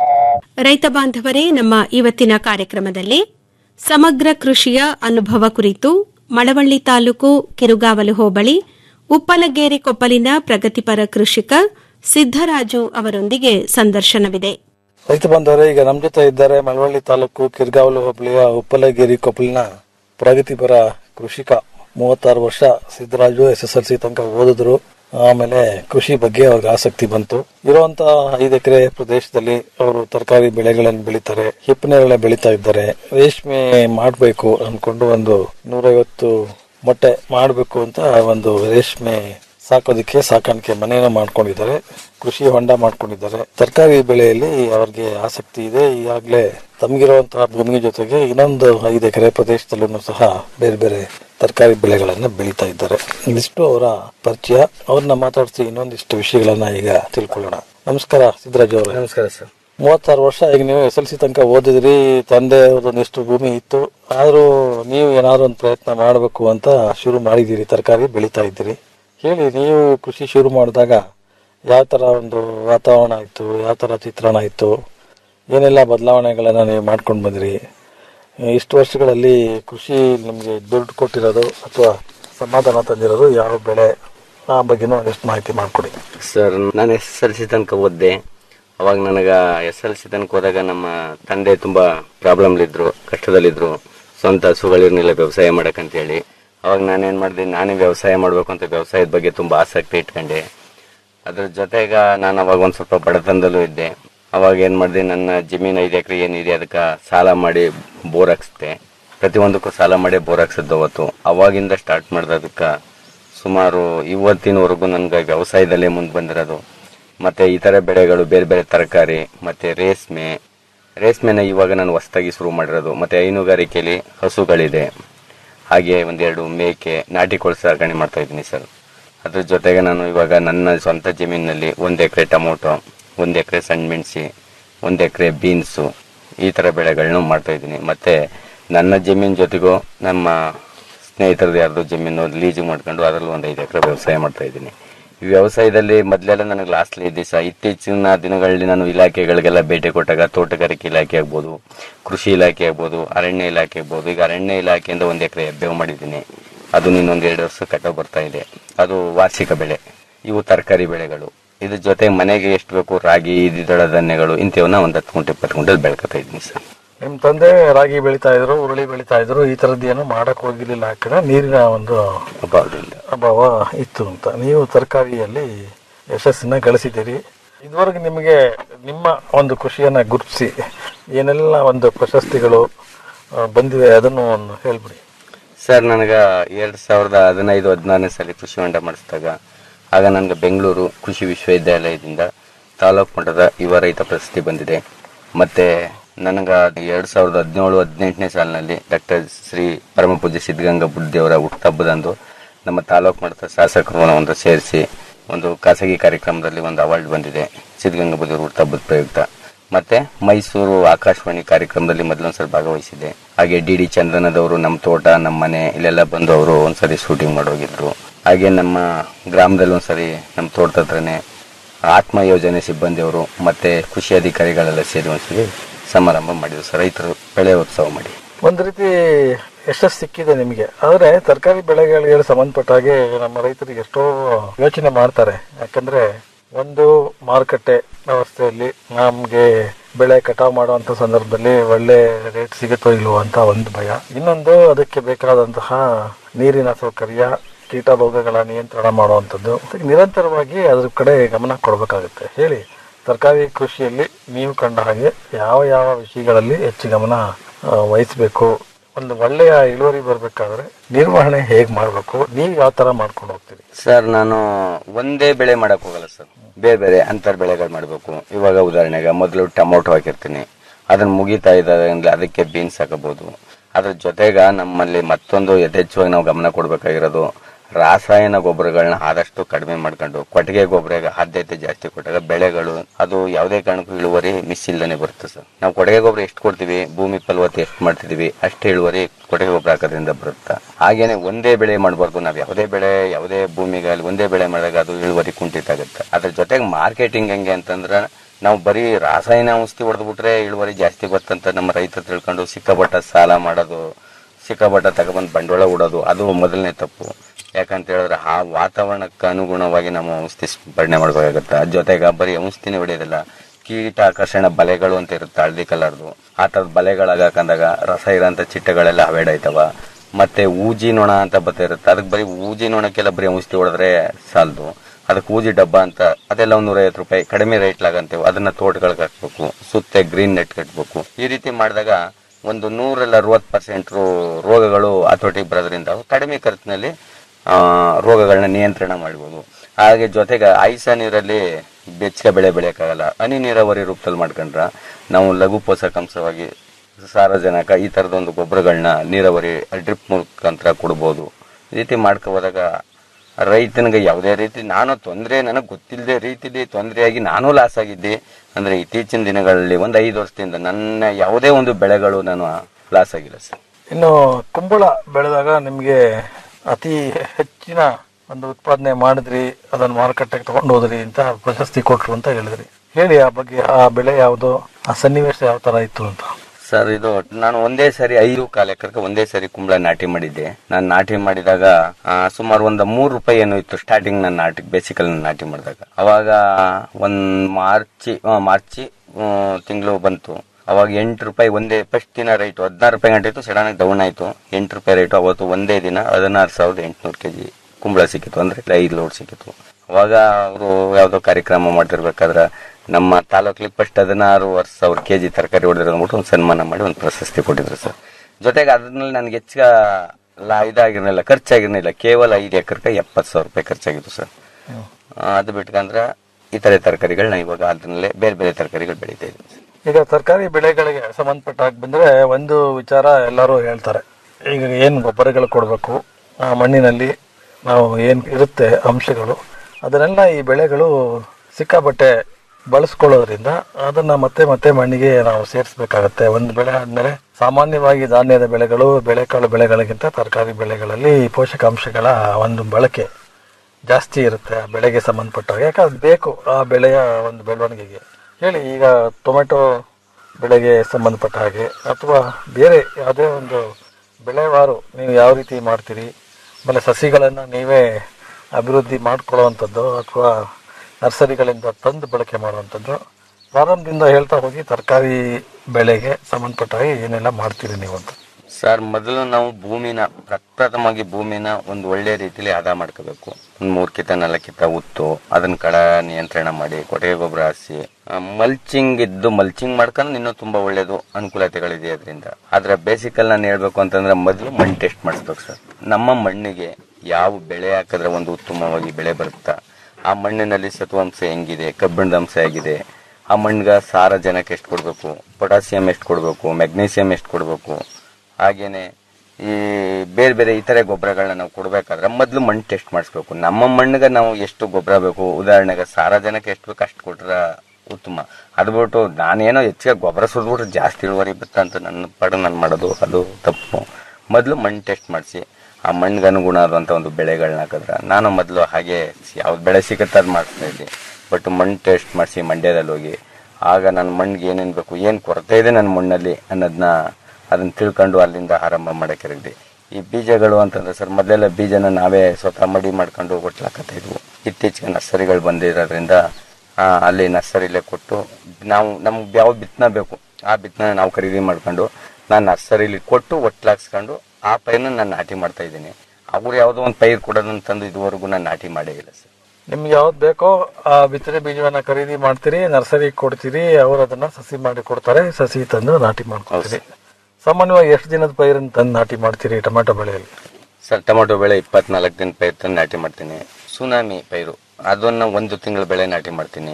[SPEAKER 1] ರೈತ ಬಾಂಧವರೇ ನಮ್ಮ ಇವತ್ತಿನ ಕಾರ್ಯಕ್ರಮದಲ್ಲಿ ಸಮಗ್ರ ಕೃಷಿಯ ಅನುಭವ ಕುರಿತು ಮಳವಳ್ಳಿ ತಾಲೂಕು ಕಿರುಗಾವಲು ಹೋಬಳಿ ಉಪ್ಪಲಗೇರಿ ಕೊಪ್ಪಲಿನ ಪ್ರಗತಿಪರ ಕೃಷಿಕ ಸಿದ್ದರಾಜು ಅವರೊಂದಿಗೆ ಸಂದರ್ಶನವಿದೆ
[SPEAKER 11] ರೈತ ಬಂದವರೇ ಈಗ ನಮ್ಮ ಜೊತೆ ಇದ್ದಾರೆ ಮಳವಳ್ಳಿ ತಾಲೂಕು ಕಿರ್ಗಾವಲು ಹೋಬಳಿಯ ಉಪ್ಪಲಗೇರಿ ಕೊಪ್ಪಲಿನ ಪ್ರಗತಿಪರ ಕೃಷಿಕ ಮೂವತ್ತಾರು ವರ್ಷ Siddaraju S S L C ತನಕ ಓದಿದ್ರು ಆಮೇಲೆ ಕೃಷಿ ಬಗ್ಗೆ ಅವ್ರಿಗೆ ಆಸಕ್ತಿ ಬಂತು ಇರುವಂತ ಐದು ಎಕರೆ ಪ್ರದೇಶದಲ್ಲಿ ಅವರು ತರಕಾರಿ ಬೆಳೆಗಳನ್ನು ಬೆಳೀತಾರೆ ಹಿಪ್ಪನೇರಳೆ ಬೆಳೀತಾ ಇದ್ದಾರೆ ರೇಷ್ಮೆ ಮಾಡಬೇಕು ಅನ್ಕೊಂಡು ಒಂದು ನೂರೈವತ್ತು ಮೊಟ್ಟೆ ಮಾಡಬೇಕು ಅಂತ ಒಂದು ರೇಷ್ಮೆ ಸಾಕೋದಕ್ಕೆ ಸಾಕಾಣಿಕೆ ಮನೆಯನ್ನು ಮಾಡ್ಕೊಂಡಿದ್ದಾರೆ ಕೃಷಿ ಹೊಂಡ ಮಾಡ್ಕೊಂಡಿದ್ದಾರೆ ತರಕಾರಿ ಬೆಳೆಯಲ್ಲಿ ಅವ್ರಿಗೆ ಆಸಕ್ತಿ ಇದೆ ಈಗಾಗಲೇ ತಮಗಿರುವಂತಹ ಭೂಮಿ ಜೊತೆಗೆ ಇನ್ನೊಂದು ಐದು ಎಕರೆ ಪ್ರದೇಶದಲ್ಲೂ ಸಹ ಬೇರೆ ಬೇರೆ ತರಕಾರಿ ಬೆಳೆಗಳನ್ನ ಬೆಳೀತಾ ಇದ್ದಾರೆ ಇದಿಷ್ಟು ಅವರ ಪರಿಚಯ ಅವ್ರನ್ನ ಮಾತಾಡಿಸಿ ಇನ್ನೊಂದಿಷ್ಟು ವಿಷಯಗಳನ್ನ ಈಗ ತಿಳ್ಕೊಳ್ಳೋಣ ನಮಸ್ಕಾರ ಸಿದ್ದರಾಜು ಅವರೇ
[SPEAKER 4] ನಮಸ್ಕಾರ ಸರ್
[SPEAKER 11] ಮೂವತ್ತಾರು ವರ್ಷ ಈಗ ನೀವು ಎಸ್ ಎಲ್ ಸಿ ತನಕ ಓದಿದ್ರಿ ತಂದೆ ಒಂದಿಷ್ಟು ಭೂಮಿ ಇತ್ತು ಆದ್ರೂ ನೀವು ಏನಾದ್ರು ಒಂದು ಪ್ರಯತ್ನ ಮಾಡಬೇಕು ಅಂತ ಶುರು ಮಾಡಿದ್ದೀರಿ ತರಕಾರಿ ಬೆಳೀತಾ ಇದ್ದೀರಿ ಹೇಳಿ ನೀವು ಕೃಷಿ ಶುರು ಮಾಡಿದಾಗ ಯಾವ ತರ ಒಂದು ವಾತಾವರಣ ಇತ್ತು ಯಾವ ತರ ಚಿತ್ರಣ ಇತ್ತು ಏನೆಲ್ಲ ಬದಲಾವಣೆಗಳನ್ನ ನೀವು ಮಾಡ್ಕೊಂಡು ಬಂದ್ರಿ ಇಷ್ಟು ವರ್ಷಗಳಲ್ಲಿ ಕೃಷಿ ನಿಮಗೆ ದುಡ್ಡು ಕೊಟ್ಟಿರೋದು ಅಥವಾ ಸಮಾಧಾನ ತಂದಿರೋದು ಯಾವ ಬೆಳೆ ಆ ಬಗ್ಗೆನೂ ಎಷ್ಟು ಮಾಹಿತಿ ಮಾಡ್ಕೊಡಿ
[SPEAKER 12] ಸರ್ ನಾನು ಎಸ್ ಎಲ್ ಸಿ ತನಕ ಓದಿದೆ ಅವಾಗ ನನಗೆ ಎಸ್ ಎಲ್ ಸಿ ತನಕ ಹೋದಾಗ ನಮ್ಮ ತಂದೆ ತುಂಬ ಪ್ರಾಬ್ಲಮ್ಲಿದ್ರು ಕಷ್ಟದಲ್ಲಿದ್ರು ಸ್ವಂತ ಹಸುಗಳಿರ್ನಿಲ್ಲ ವ್ಯವಸಾಯ ಮಾಡಕ್ಕಂತೇಳಿ ಅವಾಗ ನಾನೇನು ಮಾಡಿದೆ ನಾನೇ ವ್ಯವಸಾಯ ಮಾಡಬೇಕು ಅಂತ ವ್ಯವಸಾಯದ ಬಗ್ಗೆ ತುಂಬ ಆಸಕ್ತಿ ಇಟ್ಕೊಂಡೆ ಅದ್ರ ಜೊತೆಗೆ ನಾನು ಅವಾಗ ಒಂದು ಸ್ವಲ್ಪ ಬಡತನದಲ್ಲೂ ಇದ್ದೆ ಅವಾಗ ಏನು ಮಾಡಿದೆ ನನ್ನ ಜಮೀನು ಐದು ಎಕರೆ ಏನಿದೆ ಅದಕ್ಕೆ ಸಾಲ ಮಾಡಿ ಬೋರ್ ಹಾಕ್ಸ್ದೆ ಪ್ರತಿಯೊಂದಕ್ಕೂ ಸಾಲ ಮಾಡಿ ಬೋರ್ ಹಾಕ್ಸಿದ್ದು ಅವತ್ತು ಅವಾಗಿಂದ ಸ್ಟಾರ್ಟ್ ಮಾಡಿದದಕ್ಕೆ ಸುಮಾರು ಇವತ್ತಿನವರೆಗೂ ನನಗೆ ವ್ಯವಸಾಯದಲ್ಲೇ ಮುಂದೆ ಬಂದಿರೋದು ಮತ್ತು ಇತರ ಬೆಳೆಗಳು ಬೇರೆ ಬೇರೆ ತರಕಾರಿ ಮತ್ತು ರೇಷ್ಮೆ ರೇಷ್ಮೆನ ಇವಾಗ ನಾನು ಹೊಸ್ದಾಗಿ ಶುರು ಮಾಡಿರೋದು ಮತ್ತು ಹೈನುಗಾರಿಕೆಯಲ್ಲಿ ಹಸುಗಳಿದೆ ಹಾಗೆ ಒಂದೆರಡು ಮೇಕೆ ನಾಟಿ ಕೋಳಿ ಸಾಗಣೆ ಮಾಡ್ತಾ ಇದ್ದೀನಿ ಸರ್ ಅದ್ರ ಜೊತೆಗೆ ನಾನು ಇವಾಗ ನನ್ನ ಸ್ವಂತ ಜಮೀನಿನಲ್ಲಿ ಒಂದು ಎಕರೆ ಟೊಮೊಟೊ ಒಂದು ಎಕರೆ ಸಣ್ಣ ಮೆಣಸಿ ಒಂದು ಎಕರೆ ಬೀನ್ಸು ಈ ಥರ ಬೆಳೆಗಳನ್ನ ಮಾಡ್ತಾ ಇದ್ದೀನಿ ಮತ್ತು ನನ್ನ ಜಮೀನು ಜೊತೆಗೂ ನಮ್ಮ ಸ್ನೇಹಿತರದ್ದು ಯಾರ್ದು ಜಮೀನು ಲೀಜಿಗೆ ಮಾಡ್ಕೊಂಡು ಅದರಲ್ಲಿ ಒಂದು ಐದು ಎಕರೆ ವ್ಯವಸಾಯ ಮಾಡ್ತಾ ಇದ್ದೀನಿ ಈ ವ್ಯವಸಾಯದಲ್ಲಿ ಮೊದಲೆಲ್ಲ ನನಗೆ ಲಾಸ್ಟ್ಲಿ ಇದ್ದೆ ಸಹ ಇತ್ತೀಚಿನ ದಿನಗಳಲ್ಲಿ ನಾನು ಇಲಾಖೆಗಳಿಗೆಲ್ಲ ಭೇಟಿ ಕೊಟ್ಟಾಗ ತೋಟಗಾರಿಕೆ ಇಲಾಖೆ ಆಗ್ಬೋದು ಕೃಷಿ ಇಲಾಖೆ ಆಗ್ಬೋದು ಅರಣ್ಯ ಇಲಾಖೆ ಆಗ್ಬೋದು ಈಗ ಅರಣ್ಯ ಇಲಾಖೆಯಿಂದ ಒಂದು ಎಕರೆ ಹೆಬ್ಬೇವು ಮಾಡಿದ್ದೀನಿ ಅದು ಇನ್ನೊಂದು ಎರಡು ವರ್ಷ ಕಟಾವು ಬರ್ತಾ ಇದೆ ಅದು ವಾರ್ಷಿಕ ಬೆಳೆ ಇವು ತರಕಾರಿ ಬೆಳೆಗಳು ಇದ್ರ ಜೊತೆ ಮನೆಗೆ ಎಷ್ಟು ಬೇಕು ರಾಗಿ ದ್ವಿದಳ ಧಾನ್ಯಗಳು ಇಂಥವನ್ನ ಒಂದು ಹತ್ತು ಗುಂಟೆ ಇಪ್ಪತ್ತು ಗುಂಟೆ ಬೆಳ್ಕೊತಾ ಇದ್ದೀನಿ ಸರ್
[SPEAKER 11] ನಿಮ್ ತಂದೆ ರಾಗಿ ಬೆಳಿತಾ ಇದ್ರು ಉರುಳಿ ಬೆಳಿತಾ ಇದ್ರು ಈ ತರದ್ದು ಏನು ಮಾಡಕ್ ಹೋಗಿರ್ಲಿಲ್ಲ ಆ ಕಡೆ ನೀರಿನ ಒಂದು
[SPEAKER 12] ಅಭಾವದಿಂದ
[SPEAKER 11] ಅಭಾವ ಇತ್ತು ಅಂತ ನೀವು ತರಕಾರಿಯಲ್ಲಿ ಯಶಸ್ಸನ್ನ ಗಳಿಸಿದ್ದೀರಿ ಇದುವರೆಗೆ ನಿಮಗೆ ನಿಮ್ಮ ಒಂದು ಖುಷಿಯನ್ನ ಗುರುತಿಸಿ ಏನೆಲ್ಲ ಒಂದು ಪ್ರಶಸ್ತಿಗಳು ಆ, ಬಂದಿವೆ ಅದನ್ನು ಒಂದು ಹೇಳ್ಬಿಡಿ
[SPEAKER 12] ಸರ್ ನನಗೆ ಎರಡು ಸಾವಿರದ ಹದಿನೈದು ಹದಿನಾರನೇ ಸಾಲಿ ಕೃಷಿ ಹೊಂಡ ಮಾಡಿಸಿದಾಗ ಆಗ ನನಗೆ ಬೆಂಗಳೂರು ಕೃಷಿ ವಿಶ್ವವಿದ್ಯಾಲಯದಿಂದ ತಾಲೂಕು ಮಟ್ಟದ ಯುವ ರೈತ ಪ್ರಶಸ್ತಿ ಬಂದಿದೆ ಮತ್ತೆ ನನಗೆ ಎರಡು ಸಾವಿರದ ಹದಿನೇಳು ಹದಿನೆಂಟನೇ ಸಾಲಿನಲ್ಲಿ ಡಾಕ್ಟರ್ ಶ್ರೀ ಪರಮ ಪೂಜ್ಯ ಸಿದ್ಧಗಂಗಾ ಬುದ್ಧಿಯವರ ಹುಟ್ಟುಹಬ್ಬದಂದು ನಮ್ಮ ತಾಲೂಕು ಮಟ್ಟದ ಶಾಸಕರು ಒಂದು ಸೇರಿಸಿ ಒಂದು ಖಾಸಗಿ ಕಾರ್ಯಕ್ರಮದಲ್ಲಿ ಒಂದು ಅವಾರ್ಡ್ ಬಂದಿದೆ ಸಿದ್ಧಗಂಗಾ ಬುದ್ಧಿಯವರ ಹುಟ್ಟುಹಬ್ಬದ ಪ್ರಯುಕ್ತ ಮತ್ತೆ ಮೈಸೂರು ಆಕಾಶವಾಣಿ ಕಾರ್ಯಕ್ರಮದಲ್ಲಿ ಮೊದಲೊಂದ್ಸರಿ ಭಾಗವಹಿಸಿದೆ ಹಾಗೆ ಡಿ ಡಿ ಚಂದನದವರು ನಮ್ಮ ತೋಟ ನಮ್ಮ ಮನೆ ಇಲ್ಲೆಲ್ಲ ಬಂದು ಅವರು ಒಂದ್ಸರಿ ಶೂಟಿಂಗ್ ಮಾಡೋಗಿದ್ರು ಹಾಗೆ ನಮ್ಮ ಗ್ರಾಮದಲ್ಲಿ ಒಂದ್ಸರಿ ನಮ್ಮ ತೋಟದ ಹತ್ರನೇ ಆತ್ಮ ಯೋಜನೆ ಸಿಬ್ಬಂದಿಯವರು ಮತ್ತೆ ಕೃಷಿ ಅಧಿಕಾರಿಗಳೆಲ್ಲ ಸೇರಿ ಒಂದ್ಸರಿ ಸಮಾರಂಭ ಮಾಡಿದ್ರು ಸರ್ ರೈತರು ಬೆಳೆ ಉತ್ಸವ ಮಾಡಿ
[SPEAKER 11] ಒಂದು ರೀತಿ ಯಶಸ್ಸು ಸಿಕ್ಕಿದೆ ನಿಮಗೆ ಆದ್ರೆ ತರಕಾರಿ ಬೆಳೆಗಳಿಗೆ ಸಂಬಂಧಪಟ್ಟ ಹಾಗೆ ನಮ್ಮ ರೈತರಿಗೆ ಎಷ್ಟೋ ಯೋಚನೆ ಮಾಡ್ತಾರೆ ಯಾಕಂದ್ರೆ ಒಂದು ಮಾರುಕಟ್ಟೆ ವ್ಯವಸ್ಥೆಯಲ್ಲಿ ನಮ್ಗೆ ಬೆಳೆ ಕಟಾವು ಮಾಡುವಂತ ಸಂದರ್ಭದಲ್ಲಿ ಒಳ್ಳೆ ರೇಟ್ ಸಿಗುತ್ತೋ ಇಲ್ವೋ ಅಂತ ಒಂದು ಭಯ ಇನ್ನೊಂದು ಅದಕ್ಕೆ ಬೇಕಾದಂತಹ ನೀರಿನ ಸೌಕರ್ಯ ಕೀಟರೋಗಗಳ ನಿಯಂತ್ರಣ ಮಾಡುವಂಥದ್ದು ಮತ್ತೆ ನಿರಂತರವಾಗಿ ಅದ್ರ ಕಡೆ ಗಮನ ಕೊಡಬೇಕಾಗುತ್ತೆ ಹೇಳಿ ತರಕಾರಿ ಕೃಷಿಯಲ್ಲಿ ನೀವು ಕಂಡ ಹಾಗೆ ಯಾವ ಯಾವ ವಿಷಯಗಳಲ್ಲಿ ಹೆಚ್ಚು ಗಮನ ಆ, ವಹಿಸ್ಬೇಕು ಒಂದು ಒಳ್ಳೆಯ ಇಳುವರಿ ಬರಬೇಕಾದ್ರೆ ನಿರ್ವಹಣೆ ಹೇಗೆ ಮಾಡಬೇಕು ನೀವು ಯಾವ ತರ ಮಾಡ್ಕೊಂಡು ಹೋಗ್ತೀರಿ
[SPEAKER 12] ಸರ್ ನಾನು ಒಂದೇ ಬೆಳೆ ಮಾಡಕ್ ಹೋಗಲ್ಲ ಸರ್ ಬೇರೆ ಬೇರೆ ಅಂತರ್ ಬೆಳೆಗಳು ಮಾಡಬೇಕು ಇವಾಗ ಉದಾಹರಣೆಗೆ ಮೊದಲು ಟೊಮೊಟೊ ಹಾಕಿರ್ತೀನಿ ಅದನ್ನ ಮುಗಿತಾ ಇದ್ದಾಗ ಅದಕ್ಕೆ ಬೀನ್ಸ್ ಹಾಕಬಹುದು ಅದ್ರ ಜೊತೆಗ ನಮ್ಮಲ್ಲಿ ಮತ್ತೊಂದು ಯಥೇಚ್ಛವಾಗಿ ನಾವು ಗಮನ ಕೊಡ್ಬೇಕಾಗಿರೋದು ರಾಸಾಯನ ಗೊಬ್ಬರಗಳನ್ನ ಆದಷ್ಟು ಕಡಿಮೆ ಮಾಡ್ಕೊಂಡು ಕೊಟ್ಟಿಗೆ ಗೊಬ್ಬರ ಆದ್ಯತೆ ಜಾಸ್ತಿ ಕೊಟ್ಟಾಗ ಬೆಳೆಗಳು ಅದು ಯಾವುದೇ ಕಾರಣಕ್ಕೂ ಇಳುವರಿ ಮಿಸ್ ಇಲ್ದೇನೆ ಬರುತ್ತೆ ಸರ್ ನಾವು ಕೊಟ್ಟಿಗೆ ಗೊಬ್ಬರ ಎಷ್ಟು ಕೊಡ್ತೀವಿ ಭೂಮಿ ಫಲವತ್ತೆ ಎಷ್ಟು ಮಾಡ್ತಿದೀವಿ ಅಷ್ಟೇ ಇಳುವರಿ ಕೊಟ್ಟಿಗೆ ಗೊಬ್ಬರ ಹಾಕೋದ್ರಿಂದ ಬರುತ್ತೆ ಹಾಗೇನೆ ಒಂದೇ ಬೆಳೆ ಮಾಡಬಾರ್ದು ನಾವು ಯಾವುದೇ ಬೆಳೆ ಯಾವುದೇ ಭೂಮಿಗಾಗಲಿ ಒಂದೇ ಬೆಳೆ ಮಾಡಿದಾಗ ಅದು ಇಳುವರಿ ಕುಂಠಿತ ಆಗುತ್ತೆ ಅದ್ರ ಜೊತೆಗೆ ಮಾರ್ಕೆಟಿಂಗ್ ಹೆಂಗೆ ಅಂತಂದ್ರೆ ನಾವು ಬರೀ ರಾಸಾಯನ ಔಷಧಿ ಹೊಡೆದ್ಬಿಟ್ರೆ ಇಳುವರಿ ಜಾಸ್ತಿ ಬರ್ತಂತ ನಮ್ಮ ರೈತರು ತಿಳ್ಕೊಂಡು ಸಿಕ್ಕಾಪಟ್ಟ ಸಾಲ ಮಾಡೋದು ಸಿಕ್ಕಾಪಟ್ಟ ತಗೊಬಂದು ಬಂಡವಾಳ ಹೂಡೋದು ಅದು ಮೊದಲನೇ ತಪ್ಪು ಯಾಕಂತ ಹೇಳಿದ್ರೆ ಆ ವಾತಾವರಣಕ್ಕೆ ಅನುಗುಣವಾಗಿ ನಾವು ಔಷಧಿ ಸಿಂಪಡಣೆ ಮಾಡ್ಬೇಕಾಗತ್ತೆ ಅದ್ರ ಜೊತೆಗೆ ಬರೀ ಔಷಧಿನೇ ಹೊಡೆಯೋದಿಲ್ಲ ಕೀಟ ಆಕರ್ಷಣ ಬಲೆಗಳು ಅಂತ ಇರುತ್ತೆ ಹಳದಿ ಕಲರ್ದು ಆ ಥರದ ಬಲೆಗಳಾಗಂದಾಗ ರಸ ಇರೋಂಥ ಚಿಟ್ಟೆಗಳೆಲ್ಲ ಅವಾಯ್ಡ್ ಆಯ್ತವ ಮತ್ತೆ ಊಜಿ ನೊಣ ಅಂತ ಬರ್ತಿರುತ್ತೆ ಅದಕ್ಕೆ ಬರೀ ಊಜಿ ನೊಣಕ್ಕೆಲ್ಲ ಬರೀ ಔಷಧಿ ಹೊಡೆದ್ರೆ ಸಾಲದು ಅದಕ್ಕೆ ಊಜಿ ಡಬ್ಬ ಅಂತ ಅದೆಲ್ಲ ಒಂದು ನೂರೈವತ್ತು ರೂಪಾಯಿ ಕಡಿಮೆ ರೇಟ್ ಲಾಗಂತೇವೆ ಅದನ್ನ ತೋಟಗಳಿಗೆ ಹಾಕ್ಬೇಕು ಸುತ್ತೆ ಗ್ರೀನ್ ನೆಟ್ ಕಟ್ಬೇಕು ಈ ರೀತಿ ಮಾಡಿದಾಗ ಒಂದು ನೂರಲ್ಲಿ ಅರವತ್ತು ಪರ್ಸೆಂಟ್ ರೋಗಗಳು ಹತೋಟಿಗೆ ಬರೋದ್ರಿಂದ ಕಡಿಮೆ ಖರ್ಚಿನಲ್ಲಿ ಆ, ರೋಗಗಳನ್ನ ನಿಯಂತ್ರಣ ಮಾಡ್ಬೋದು ಹಾಗೆ ಜೊತೆಗೆ ಐಸ ನೀರಲ್ಲಿ ಬೆಚ್ಚಗೆ ಬೆಳೆ ಬೆಳೆಯೋಕ್ಕಾಗಲ್ಲ ಹನಿ ನೀರಾವರಿ ರೂಪದಲ್ಲಿ ಮಾಡ್ಕೊಂಡ್ರ ನಾವು ಲಘು ಪೋಷಕಾಂಶವಾಗಿ ಸಾರಜನಕ ಈ ಥರದೊಂದು ಗೊಬ್ಬರಗಳನ್ನ ನೀರಾವರಿ ಡ್ರಿಪ್ ಮುಖಾಂತರ ಕೊಡ್ಬೋದು ಈ ರೀತಿ ಮಾಡ್ಕೊ ಹೋದಾಗ ರೈತನಿಗೆ ಯಾವುದೇ ರೀತಿ ನಾನು ತೊಂದರೆ ನನಗೆ ಗೊತ್ತಿಲ್ಲದೆ ರೀತಿಲಿ ತೊಂದರೆಯಾಗಿ ನಾನು ಲಾಸ್ ಆಗಿದ್ದೆ ಅಂದ್ರೆ ಇತ್ತೀಚಿನ ದಿನಗಳಲ್ಲಿ ಒಂದು ಐದು ವರ್ಷದಿಂದ ನನ್ನ ಯಾವುದೇ ಒಂದು ಬೆಳೆಗಳು ನಾನು ಲಾಸ್ ಆಗಿಲ್ಲ ಸರ್
[SPEAKER 11] ಇನ್ನು ಕುಂಬಳ ಬೆಳೆದಾಗ ನಿಮಗೆ ಅತಿ ಹೆಚ್ಚಿನ ಒಂದು ಉತ್ಪಾದನೆ ಮಾಡಿದ್ರಿ ಅದನ್ನ ಮಾರುಕಟ್ಟೆಗೆ ತಗೊಂಡು ಹೋದ್ರಿ ಅಂತ ಪ್ರಶಸ್ತಿ ಕೊಟ್ರು ಅಂತ ಹೇಳಿದ್ರಿ ಹೇಳಿ ಆ ಬಗ್ಗೆ ಆ ಬೆಳೆ ಯಾವುದು ಆ ಸನ್ನಿವೇಶ ಯಾವ ತರ ಇತ್ತು ಅಂತ
[SPEAKER 12] ಸರ್ ಇದು ನಾನು ಒಂದೇ ಸರಿ ಐದು ಕಾಲ ಎಕರೆಗೆ ಒಂದೇ ಸರಿ ಕುಂಬಳ ನಾಟಿ ಮಾಡಿದ್ದೆ ನಾನು ನಾಟಿ ಮಾಡಿದಾಗ ಆ, ಸುಮಾರು ಒಂದು ಮೂರು ರೂಪಾಯಿ ಏನೋ ಇತ್ತು ಸ್ಟಾರ್ಟಿಂಗ್ ನಾನು ನಾಟಿ ಬೇಸಿಕಲ್ ನಾಟಿ ಮಾಡಿದಾಗ ಅವಾಗ ಒಂದ್ ಮಾರ್ಚಿ ಆ, ಮಾರ್ಚಿ ತಿಂಗಳು ಬಂತು ಅವಾಗ ಎಂಟು ರೂಪಾಯಿ ಒಂದೇ ಫಸ್ಟ್ ದಿನ ರೈಟು ಹದಿನಾರು ರೂಪಾಯಿ ಗಂಟೆ ಇತ್ತು ಸಡನ್ ಆಗಿ ಡೌನ್ ಆಯ್ತು ಎಂಟು ರೂಪಾಯಿ ರೇಟು ಅವತ್ತು ಒಂದೇ ದಿನ ಹದಿನಾರು ಸಾವಿರದ ಎಂಟುನೂರು ಕೆಜಿ ಕುಂಬಳ ಸಿಕ್ಕಿತ್ತು ಅಂದ್ರೆ ಐದು ಲೋಡ್ ಸಿಕ್ಕಿತ್ತು ಅವಾಗ ಅವರು ಯಾವ್ದೋ ಕಾರ್ಯಕ್ರಮ ಮಾಡ್ತಿರ್ಬೇಕಾದ್ರೆ ನಮ್ಮ ತಾಲೂಕಲ್ಲಿ ಫಸ್ಟ್ ಹದಿನಾರು ವರ್ಷ ಸಾವಿರ ಕೆ ಜಿ ತರಕಾರಿ ಹೊಡೆದಿರೋ ಅಂದ್ಬಿಟ್ಟು ಒಂದು ಸನ್ಮಾನ ಮಾಡಿ ಒಂದು ಪ್ರಶಸ್ತಿ ಕೊಟ್ಟಿದ್ರು ಸರ್ ಜೊತೆಗೆ ಅದ್ರಲ್ಲಿ ನನಗೆ ಹೆಚ್ಚಿಗ ಲಾ ಇದಾಗಿರ್ಲಿಲ್ಲ ಖರ್ಚಾಗಿರ್ಲಿಲ್ಲ ಕೇವಲ ಐದು ಎಕರೆಗೆ ಎಪ್ಪತ್ತು ಸಾವಿರ ರೂಪಾಯಿ ಖರ್ಚಾಗಿತ್ತು ಸರ್ ಆ, ಅದು ಬಿಟ್ಕಂದ್ರೆ ಇತರೆ ತರಕಾರಿಗಳನ್ನ ಇವಾಗ ಅದನ್ನಲ್ಲೇ ಬೇರೆ ಬೇರೆ ತರಕಾರಿಗಳು ಬೆಳೀತಾ ಇದ್ದೀನಿ ಸರ್.
[SPEAKER 11] ಈಗ ತರಕಾರಿ ಬೆಳೆಗಳಿಗೆ ಸಂಬಂಧಪಟ್ಟ ಹಾಗೆ ಬಂದ್ರೆ ಒಂದು ವಿಚಾರ ಎಲ್ಲರೂ ಹೇಳ್ತಾರೆ ಈಗ ಏನು ಗೊಬ್ಬರಗಳು ಕೊಡಬೇಕು ಆ ಮಣ್ಣಿನಲ್ಲಿ ನಾವು ಏನು ಇರುತ್ತೆ ಅಂಶಗಳು ಅದನ್ನೆಲ್ಲ ಈ ಬೆಳೆಗಳು ಸಿಕ್ಕಾಪಟ್ಟೆ ಬಳಸ್ಕೊಳ್ಳೋದ್ರಿಂದ ಅದನ್ನ ಮತ್ತೆ ಮತ್ತೆ ಮಣ್ಣಿಗೆ ನಾವು ಸೇರಿಸಬೇಕಾಗತ್ತೆ ಒಂದು ಬೆಳೆ ಆದ್ಮೇಲೆ ಸಾಮಾನ್ಯವಾಗಿ ಧಾನ್ಯದ ಬೆಳೆಗಳು ಬೆಳೆಕಾಳು ಬೆಳೆಗಳಿಗಿಂತ ತರಕಾರಿ ಬೆಳೆಗಳಲ್ಲಿ ಈ ಪೋಷಕಾಂಶಗಳ ಒಂದು ಬಳಕೆ ಜಾಸ್ತಿ ಇರುತ್ತೆ ಆ ಬೆಳೆಗೆ ಸಂಬಂಧಪಟ್ಟ ಹಾಗೆ ಯಾಕೆ ಅದು ಬೇಕು ಆ ಬೆಳೆಯ ಒಂದು ಬೆಳವಣಿಗೆಗೆ ಹೇಳಿ ಈಗ ಟೊಮೆಟೊ ಬೆಳೆಗೆ ಸಂಬಂಧಪಟ್ಟ ಹಾಗೆ ಅಥವಾ ಬೇರೆ ಯಾವುದೇ ಒಂದು ಬೆಳೆವಾರು ನೀವು ಯಾವ ರೀತಿ ಮಾಡ್ತೀರಿ ಆಮೇಲೆ ಸಸಿಗಳನ್ನು ನೀವೇ ಅಭಿವೃದ್ಧಿ ಮಾಡ್ಕೊಳ್ಳುವಂಥದ್ದು ಅಥವಾ ನರ್ಸರಿಗಳಿಂದ ತಂದು ಬಳಕೆ ಮಾಡುವಂಥದ್ದು ಪ್ರಾರಂಭದಿಂದ ಹೇಳ್ತಾ ಹೋಗಿ ತರಕಾರಿ ಬೆಳೆಗೆ ಸಂಬಂಧಪಟ್ಟ ಹಾಗೆ ಏನೆಲ್ಲ ಮಾಡ್ತೀರಿ ನೀವು ಅಂತ
[SPEAKER 12] ಸರ್ ಮೊದಲು ನಾವು ಭೂಮಿನ ಪ್ರಪ್ರಥಮವಾಗಿ ಭೂಮಿನ ಒಂದು ಒಳ್ಳೆ ರೀತಿಲಿ ಹದ ಮಾಡ್ಕೋಬೇಕು ಒಂದು ಮೂರು ಕಿತ್ತ ನಾಲ್ಕು ಕಿತ್ತ ಉತ್ತು ಅದನ್ನ ಕಡ ನಿಯಂತ್ರಣ ಮಾಡಿ ಕೊಟ್ಟಿಗೆ ಗೊಬ್ಬರ ಹಾರಿಸಿ ಮಲ್ಚಿಂಗ್ ಇದ್ದು ಮಲ್ಚಿಂಗ್ ಮಾಡ್ಕೊಂಡು ಇನ್ನೂ ತುಂಬಾ ಒಳ್ಳೇದು ಅನುಕೂಲತೆಗಳಿದೆ ಅದರಿಂದ ಆದ್ರೆ ಬೇಸಿಕಲ್ ನಾನು ಹೇಳ್ಬೇಕು ಅಂತಂದ್ರೆ ಮೊದಲು ಮಣ್ಣು ಟೆಸ್ಟ್ ಮಾಡಿಸ್ಬೇಕು ಸರ್ ನಮ್ಮ ಮಣ್ಣಿಗೆ ಯಾವ ಬೆಳೆ ಹಾಕಿದ್ರೆ ಒಂದು ಉತ್ತಮವಾಗಿ ಬೆಳೆ ಬರುತ್ತಾ ಆ ಮಣ್ಣಿನಲ್ಲಿ ಸತ್ವಾಂಶ ಹೆಂಗಿದೆ ಕಬ್ಬಿಣದ ಅಂಶ ಹೇಗಿದೆ ಆ ಮಣ್ಣಿಗೆ ಸಾರಜನಕ ಎಷ್ಟು ಕೊಡಬೇಕು ಪೊಟ್ಯಾಸಿಯಂ ಎಷ್ಟು ಕೊಡಬೇಕು ಮೆಗ್ನೀಸಿಯಂ ಎಷ್ಟು ಕೊಡಬೇಕು ಹಾಗೇನೆ ಈ ಬೇರೆ ಬೇರೆ ಇತರೆ ಗೊಬ್ಬರಗಳನ್ನ ನಾವು ಕೊಡಬೇಕಾದ್ರೆ ಮೊದಲು ಮಣ್ಣು ಟೆಸ್ಟ್ ಮಾಡಿಸ್ಬೇಕು ನಮ್ಮ ಮಣ್ಣಿಗೆ ನಾವು ಎಷ್ಟು ಗೊಬ್ಬರ ಬೇಕು ಉದಾಹರಣೆಗೆ ಸಾರಜನಕ ಎಷ್ಟು ಬೇಕು ಅಷ್ಟು ಕೊಟ್ರೆ ಉತ್ತಮ ಅದು ಬಿಟ್ಟು ನಾನೇನೋ ಹೆಚ್ಚಿಗೆ ಗೊಬ್ಬರ ಸುರಿದ್ಬಿಟ್ರೆ ಜಾಸ್ತಿ ಇಳುವರಿ ಬತ್ತ ಅಂತ ನನ್ನ ಪಾಡು ನಾನು ಮಾಡೋದು ಅದು ತಪ್ಪು ಮೊದಲು ಮಣ್ಣು ಟೆಸ್ಟ್ ಮಾಡಿಸಿ ಆ ಮಣ್ಣಿಗೆ ಅನುಗುಣ ಆದಂಥ ಒಂದು ಬೆಳೆಗಳನ್ನ ಹಾಕಿದ್ರೆ ನಾನು ಮೊದಲು ಹಾಗೆ ಯಾವ್ದು ಬೆಳೆ ಸಿಗುತ್ತೆ ಅದು ಮಾಡ್ತಾ ಇದ್ದೆ ಬಟ್ ಮಣ್ಣು ಟೆಸ್ಟ್ ಮಾಡಿಸಿ ಮಂಡ್ಯದಲ್ಲಿ ಹೋಗಿ ಆಗ ನನ್ನ ಮಣ್ಣಿಗೆ ಏನೇನು ಬೇಕು ಏನು ಕೊರತೆ ಇದೆ ನನ್ನ ಮಣ್ಣಲ್ಲಿ ಅನ್ನೋದನ್ನ ಅದನ್ನ ತಿಳ್ಕೊಂಡು ಅಲ್ಲಿಂದ ಆರಂಭ ಮಾಡಕ್ಕೆ ಇರಲಿ ಈ ಬೀಜಗಳು ಅಂತಂದ್ರೆ ಸರ್ ಮೊದಲೆಲ್ಲ ಬೀಜನ ನಾವೇ ಸ್ವತಃ ಮಡಿ ಮಾಡ್ಕೊಂಡು ಕೊಟ್ಲಾಕತ್ತಾ ಇದ್ವು ಇತ್ತೀಚೆಗೆ ನರ್ಸರಿಗಳು ಬಂದಿರೋದ್ರಿಂದ ಆ, ಅಲ್ಲಿ ನರ್ಸರಿಲೇ ಕೊಟ್ಟು ನಾವು ನಮ್ಗೆ ಯಾವ ಬಿತ್ತನೆ ಬೇಕು ಆ ಬಿತ್ತನೆ ನಾವು ಖರೀದಿ ಮಾಡ್ಕೊಂಡು ನಾನು ನರ್ಸರಿಲಿ ಕೊಟ್ಟು ಒಟ್ಲಾಕ್ಸ್ಕೊಂಡು ಆ ಪೈರನ್ನ ನಾನು ನಾಟಿ ಮಾಡ್ತಾ ಇದ್ದೀನಿ ಅವ್ರು ಯಾವುದೋ ಒಂದು ಪೈರು ಕೊಡೋದನ್ನ ತಂದು ಇದುವರೆಗೂ ನಾನು ನಾಟಿ ಮಾಡೇ ಇಲ್ಲ ಸರ್
[SPEAKER 11] ನಿಮ್ಗೆ ಯಾವ್ದು ಬೇಕೋ ಆ ಬಿತ್ತನೆ ಬೀಜವನ್ನ ಖರೀದಿ ಮಾಡ್ತೀರಿ ನರ್ಸರಿ ಕೊಡ್ತೀರಿ ಅವರು ಅದನ್ನ ಸಸಿ ಮಾಡಿ ಕೊಡ್ತಾರೆ ಸಸಿ ತಂದು ನಾಟಿ ಮಾಡ್ಕೊತೀರಿ ಸಾಮಾನ್ಯವಾಗಿ ಎಷ್ಟು ದಿನದ ಪೈರನ್ನ ತಂದು ನಾಟಿ ಮಾಡ್ತೀರಿ ಟೊಮೆಟೊ ಬೆಳೆಯಲ್ಲಿ
[SPEAKER 12] ಸರ್ ಟೊಮೊಟೊ ಬೆಳೆ ಇಪ್ಪತ್ನಾಲ್ಕು ದಿನ ಪೈರು ತಂದು ನಾಟಿ ಮಾಡ್ತೀನಿ ಸುನಾಮಿ ಪೈರು ಅದನ್ನ ಒಂದು ತಿಂಗಳ ಬೆಳೆ ನಾಟಿ ಮಾಡ್ತೀನಿ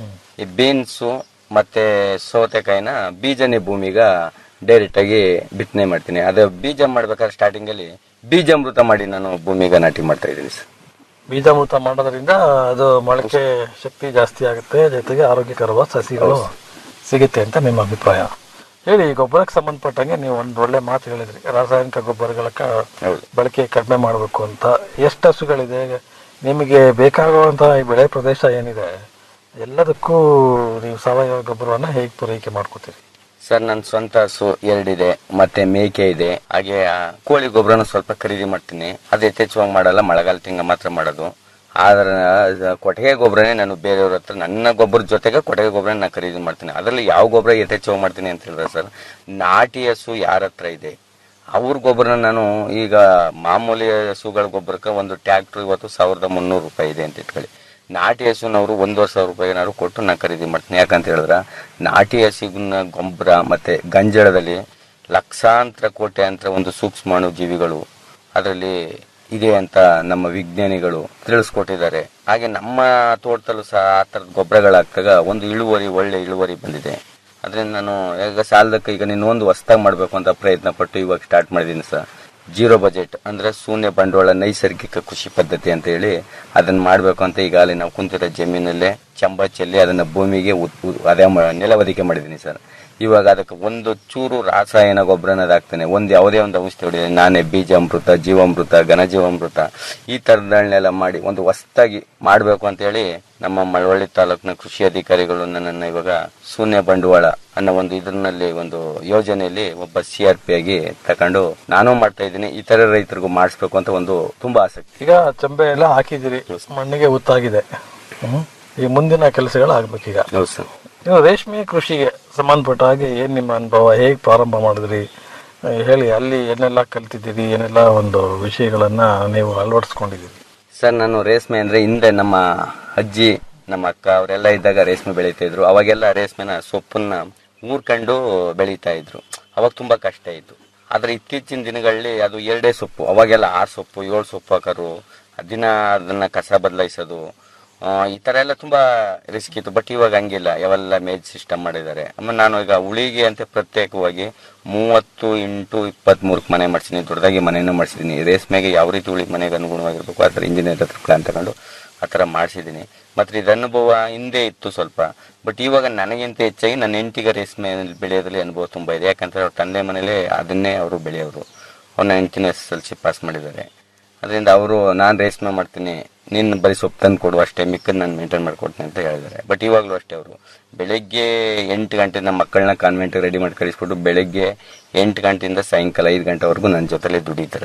[SPEAKER 12] ಈ ಬೀನ್ಸು ಮತ್ತೆ ಸೌತೆಕಾಯಿನ ಬೀಜನೇ ಭೂಮಿಗ ಡೈರೆಕ್ಟ್ ಆಗಿ ಬಿತ್ತನೆ ಮಾಡ್ತೀನಿ ಅದು ಬೀಜ ಮಾಡ್ಬೇಕಾದ್ರೆ ಸ್ಟಾರ್ಟಿಂಗ್ ಅಲ್ಲಿ ಬೀಜಾಮೃತ ಮಾಡಿ ನಾನು ಭೂಮಿಗ ನಾಟಿ ಮಾಡ್ತಾ ಇದ್ದೀನಿ ಸರ್
[SPEAKER 11] ಬೀಜಾಮೃತ ಮಾಡೋದ್ರಿಂದ ಅದು ಮೊಳಕೆ ಶಕ್ತಿ ಜಾಸ್ತಿ ಆಗುತ್ತೆ ಜೊತೆಗೆ ಆರೋಗ್ಯಕರವಾದ ಸಸಿಗಳು ಸಿಗುತ್ತೆ ಅಂತ ನಿಮ್ಮ ಅಭಿಪ್ರಾಯ ಹೇಳಿ ಈ ಗೊಬ್ಬರಕ್ಕೆ ಸಂಬಂಧಪಟ್ಟಂಗೆ ನೀವು ಒಂದು ಒಳ್ಳೆ ಮಾತು ಹೇಳಿದ್ರಿ ರಾಸಾಯನಿಕ ಗೊಬ್ಬರಗಳ ಕ- ಬಳಕೆ ಕಡಿಮೆ ಮಾಡಬೇಕು ಅಂತ ಎಷ್ಟು ಹಸುಗಳಿದೆ ನಿಮಗೆ ಬೇಕಾಗುವಂತಹ ಈ ಬೆಳೆ ಪ್ರದೇಶ ಏನಿದೆ ಎಲ್ಲದಕ್ಕೂ ನೀವು ಸಾವಯವ ಗೊಬ್ಬರವನ್ನ ಹೇಗೆ ಪೂರೈಕೆ ಮಾಡ್ಕೋತೀರಿ
[SPEAKER 12] ಸರ್ ನನ್ನ ಸ್ವಂತ ಹಸು ಎರಡಿದೆ ಮತ್ತೆ ಮೇಕೆ ಇದೆ ಹಾಗೆ ಆ, ಕೋಳಿ ಗೊಬ್ಬರನ ಸ್ವಲ್ಪ ಖರೀದಿ ಮಾಡ್ತೀನಿ ಅದು ಯಥೇಚ್ಛವಾಗಿ ಮಾಡಲ್ಲ ಮಳೆಗಾಲ ತಿಂಗ ಮಾತ್ರ ಮಾಡೋದು ಆದ್ರೆ ಆ, ಕೊಟ್ಟಿಗೆ ಗೊಬ್ಬರನೇ ನಾನು ಬೇರೆಯವ್ರ ಹತ್ರ ನನ್ನ ಗೊಬ್ಬರದ ಜೊತೆಗೆ ಕೊಟ್ಟಿಗೆ ಗೊಬ್ಬರ ನಾನು ಖರೀದಿ ಮಾಡ್ತೀನಿ ಅದರಲ್ಲಿ ಯಾವ ಗೊಬ್ಬರ ಯಥೇಚ್ಛವಾಗಿ ಮಾಡ್ತೀನಿ ಅಂತ ಹೇಳಿದ್ರೆ ಸರ್ ನಾಟಿ ಹಸು ಯಾರ ಹತ್ರ ಇದೆ ಅವ್ರ ಗೊಬ್ಬರನ ನಾನು ಈಗ ಮಾಮೂಲಿ ಹಸುಗಳ ಗೊಬ್ಬರಕ್ಕೆ ಒಂದು ಟ್ಯಾಕ್ಟ್ರ್ ಇವತ್ತು ಸಾವಿರದ ಮುನ್ನೂರು ರೂಪಾಯಿ ಇದೆ ಅಂತ ಇಟ್ಕೊಳ್ಳಿ ನಾಟಿ ಹಸುನವರು ಒಂದೂವರೆ ಸಾವಿರ ರೂಪಾಯಿ ಏನಾದ್ರು ಕೊಟ್ಟು ನಾನು ಖರೀದಿ ಮಾಡ್ತೀನಿ ಯಾಕಂತ ಹೇಳಿದ್ರೆ ನಾಟಿ ಹಸುವಿನ ಗೊಬ್ಬರ ಮತ್ತೆ ಗಂಜಳದಲ್ಲಿ ಲಕ್ಷಾಂತರ ಕೋಟೆ ಅಂತ ಒಂದು ಸೂಕ್ಷ್ಮಾಣು ಜೀವಿಗಳು ಅದರಲ್ಲಿ ಇದೆ ಅಂತ ನಮ್ಮ ವಿಜ್ಞಾನಿಗಳು ತಿಳಿಸ್ಕೊಟ್ಟಿದ್ದಾರೆ ಹಾಗೆ ನಮ್ಮ ತೋಟದಲ್ಲೂ ಸಹ ಆ ಥರದ ಗೊಬ್ಬರಗಳಾಗ್ತಾಗ ಒಂದು ಇಳುವರಿ ಒಳ್ಳೆ ಇಳುವರಿ ಬಂದಿದೆ ಅದರಿಂದ ನಾನು ಈಗ ಸಾಲದಕ್ಕೆ ಈಗ ನೀನು ಒಂದು ಹೊಸ್ದಾಗಿ ಮಾಡಬೇಕು ಅಂತ ಪ್ರಯತ್ನ ಪಟ್ಟು ಇವಾಗ ಸ್ಟಾರ್ಟ್ ಮಾಡಿದ್ದೀನಿ ಸರ್ ಜೀರೋ ಬಜೆಟ್ ಅಂದ್ರೆ ಶೂನ್ಯ ಬಂಡವಾಳ ನೈಸರ್ಗಿಕ ಕೃಷಿ ಪದ್ಧತಿ ಅಂತ ಹೇಳಿ ಅದನ್ನ ಮಾಡಬೇಕು ಅಂತ ಈಗಾಗಲೇ ನಾವು ಕುಂತಿರೋ ಜಮೀನಲ್ಲೇ ಚಂಬ ಚೆಲ್ಲಿ ಅದನ್ನ ಭೂಮಿಗೆ ಉತ್- ಉ- ಅದೇ ಮ- ನೆಲವದಿಕೆ ಮಾಡಿದ್ದೀನಿ ಸರ್ ಇವಾಗ ಅದಕ್ಕೆ ಒಂದು ಚೂರು ರಾಸಾಯನ ಗೊಬ್ಬರನ ಹಾಕ್ತೇನೆ ಒಂದು ಯಾವುದೇ ಒಂದು ಔಷಧಿ ಹೊಡಿತೀನಿ ನಾನೇ ಬೀಜಾಮೃತ ಜೀವಾಮೃತ ಘನಜೀವಾಮೃತ ಈ ಥರದನ್ನೆಲ್ಲ ಮಾಡಿ ಒಂದು ಹೊಸ್ದಾಗಿ ಮಾಡಬೇಕು ಅಂತ ಹೇಳಿ ನಮ್ಮ ಮಳವಳ್ಳಿ ತಾಲೂಕಿನ ಕೃಷಿ ಅಧಿಕಾರಿಗಳು ನನ್ನನ್ನು ಇವಾಗ ಶೂನ್ಯ ಬಂಡವಾಳ ಅನ್ನೋ ಒಂದು ಇದರಲ್ಲಿ ಒಂದು ಯೋಜನೆಯಲ್ಲಿ ಒಬ್ಬ ಸಿ ಆರ್ ಪಿ ಆಗಿ ತಕೊಂಡು ನಾನು ಮಾಡ್ತಾ ಇದ್ದೀನಿ ಇತರ ರೈತರಿಗೂ ಮಾಡಿಸ್ಬೇಕು ಅಂತ ಒಂದು ತುಂಬಾ ಆಸಕ್ತಿ
[SPEAKER 11] ಈಗ ಚಂಬೆ ಎಲ್ಲ ಹಾಕಿದಿರಿ ಮಣ್ಣಿಗೆ ಉತ್ತಾಗಿದೆ ಹ್ಮ್. ಈ ಮುಂದಿನ ಕೆಲಸಗಳು ಆಗ್ಬೇಕೀಗ
[SPEAKER 12] ಹೌದು ಸರ್
[SPEAKER 11] ನೀವು ರೇಷ್ಮೆ ಕೃಷಿಗೆ ಸಂಬಂಧಪಟ್ಟ ಹಾಗೆ ಏನ್ ನಿಮ್ಮ ಅನುಭವ ಹೇಗೆ ಪ್ರಾರಂಭ ಮಾಡಿದ್ರಿ ಆ, ಹೇಳಿ ಅಲ್ಲಿ ಏನೆಲ್ಲ ಕಲ್ತಿದ್ದೀರಿ ಏನೆಲ್ಲ ಒಂದು ವಿಷಯಗಳನ್ನ ನೀವು ಅಳವಡಿಸ್ಕೊಂಡಿದ್ದೀರಿ
[SPEAKER 12] ಸರ್ ನಾನು ರೇಷ್ಮೆ ಅಂದ್ರೆ ಹಿಂದೆ ನಮ್ಮ ಅಜ್ಜಿ ನಮ್ಮ ಅಕ್ಕ ಅವರೆಲ್ಲ ಇದ್ದಾಗ ರೇಷ್ಮೆ ಬೆಳೀತಾ ಇದ್ರು ಅವಾಗೆಲ್ಲ ರೇಷ್ಮೆನ ಸೊಪ್ಪನ್ನ ಊರ್ಕೊಂಡು ಬೆಳೀತಾ ಇದ್ರು ಅವಾಗ ತುಂಬಾ ಕಷ್ಟ ಇತ್ತು ಆದ್ರೆ ಇತ್ತೀಚಿನ ದಿನಗಳಲ್ಲಿ ಅದು ಎರಡೇ ಸೊಪ್ಪು ಅವಾಗೆಲ್ಲ ಆರು ಸೊಪ್ಪು ಏಳು ಸೊಪ್ಪು ಹಾಕೋರು ದಿನ ಅದನ್ನ ಕಸ ಬದಲಾಯಿಸೋದು ಆ, ಈ ತರ ಎಲ್ಲ ತುಂಬಾ ರಿಸ್ಕ್ ಇತ್ತು ಬಟ್ ಇವಾಗ ಹಂಗಿಲ್ಲ ಯಾವೆಲ್ಲ ಮೇಜ್ ಸಿಸ್ಟಮ್ ಮಾಡಿದ್ದಾರೆ ಆಮೇಲೆ ನಾನು ಈಗ ಉಳಿಗೆ ಅಂತ ಪ್ರತ್ಯೇಕವಾಗಿ ಮೂವತ್ತು ಇಂಟು ಇಪ್ಪತ್ತ್ ಮೂರಕ್ಕೆ ಮನೆ ಮಾಡ್ಸಿದ್ದೀನಿ ದೊಡ್ಡದಾಗಿ ಮನೆನೂ ಮಾಡಿಸಿದ್ದೀನಿ ರೇಷ್ಮೆಗೆ ಯಾವ ರೀತಿ ಉಳಿ ಮನೆಗೆ ಅನುಗುಣವಾಗಿರ್ಬೇಕು ಆ ಥರ ಇಂಜಿನಿಯರ್ ಹತ್ರ ಪ್ಲಾನ್ ತಗೊಂಡು ಆ ಥರ ಮಾಡಿಸಿದ್ದೀನಿ ಮತ್ತು ಇದು ಅನುಭವ ಹಿಂದೆ ಇತ್ತು ಸ್ವಲ್ಪ ಬಟ್ ಇವಾಗ ನನಗಿಂತ ಹೆಚ್ಚಾಗಿ ನನ್ನ ಹೆಂಡತಿಗೆ ರೇಷ್ಮೆ ಬೆಳೆಯೋದ್ರಲ್ಲಿ ಅನುಭವ ತುಂಬ ಇದೆ ಯಾಕಂದ್ರೆ ಅವ್ರ ತಂದೆ ಮನೇಲೆ ಅದನ್ನೇ ಅವರು ಬೆಳೆಯೋರು ಅವ್ರನ್ನ ಹೆಂಡತಿನ ಎಸ್ ಎಲ್ ಸಿ ಪಾಸ್ ಮಾಡಿದ್ದಾರೆ ಅದರಿಂದ ಅವರು ನಾನು ರೇಷ್ಮೆ ಮಾಡ್ತೀನಿ ನೀನು ಬರೀ ಸೊಪ್ಪು ತಂದು ಕೊಡು ಅಷ್ಟೇ ಮಿಕ್ಕದ್ ನಾನು ಮೇಂಟೈನ್ ಮಾಡ್ಕೊಡ್ತೀನಿ ಅಂತ ಹೇಳಿದ್ದಾರೆ ಬಟ್ ಇವಾಗಲೂ ಅಷ್ಟೇ ಅವರು ಬೆಳಗ್ಗೆ ಎಂಟು ಗಂಟೆ ನಮ್ಮ ಮಕ್ಕಳನ್ನ ಕಾನ್ವೆಂಟ್ ರೆಡಿ ಮಾಡಿ ಕಳಿಸ್ಬಿಟ್ಟು ಬೆಳಗ್ಗೆ ಎಂಟು ಗಂಟೆಯಿಂದ ಸಾಯಂಕಾಲ ಐದು ಗಂಟೆವರೆಗೂ ನನ್ನ ಜೊತೆಲೇ ದುಡಿತಾರೆ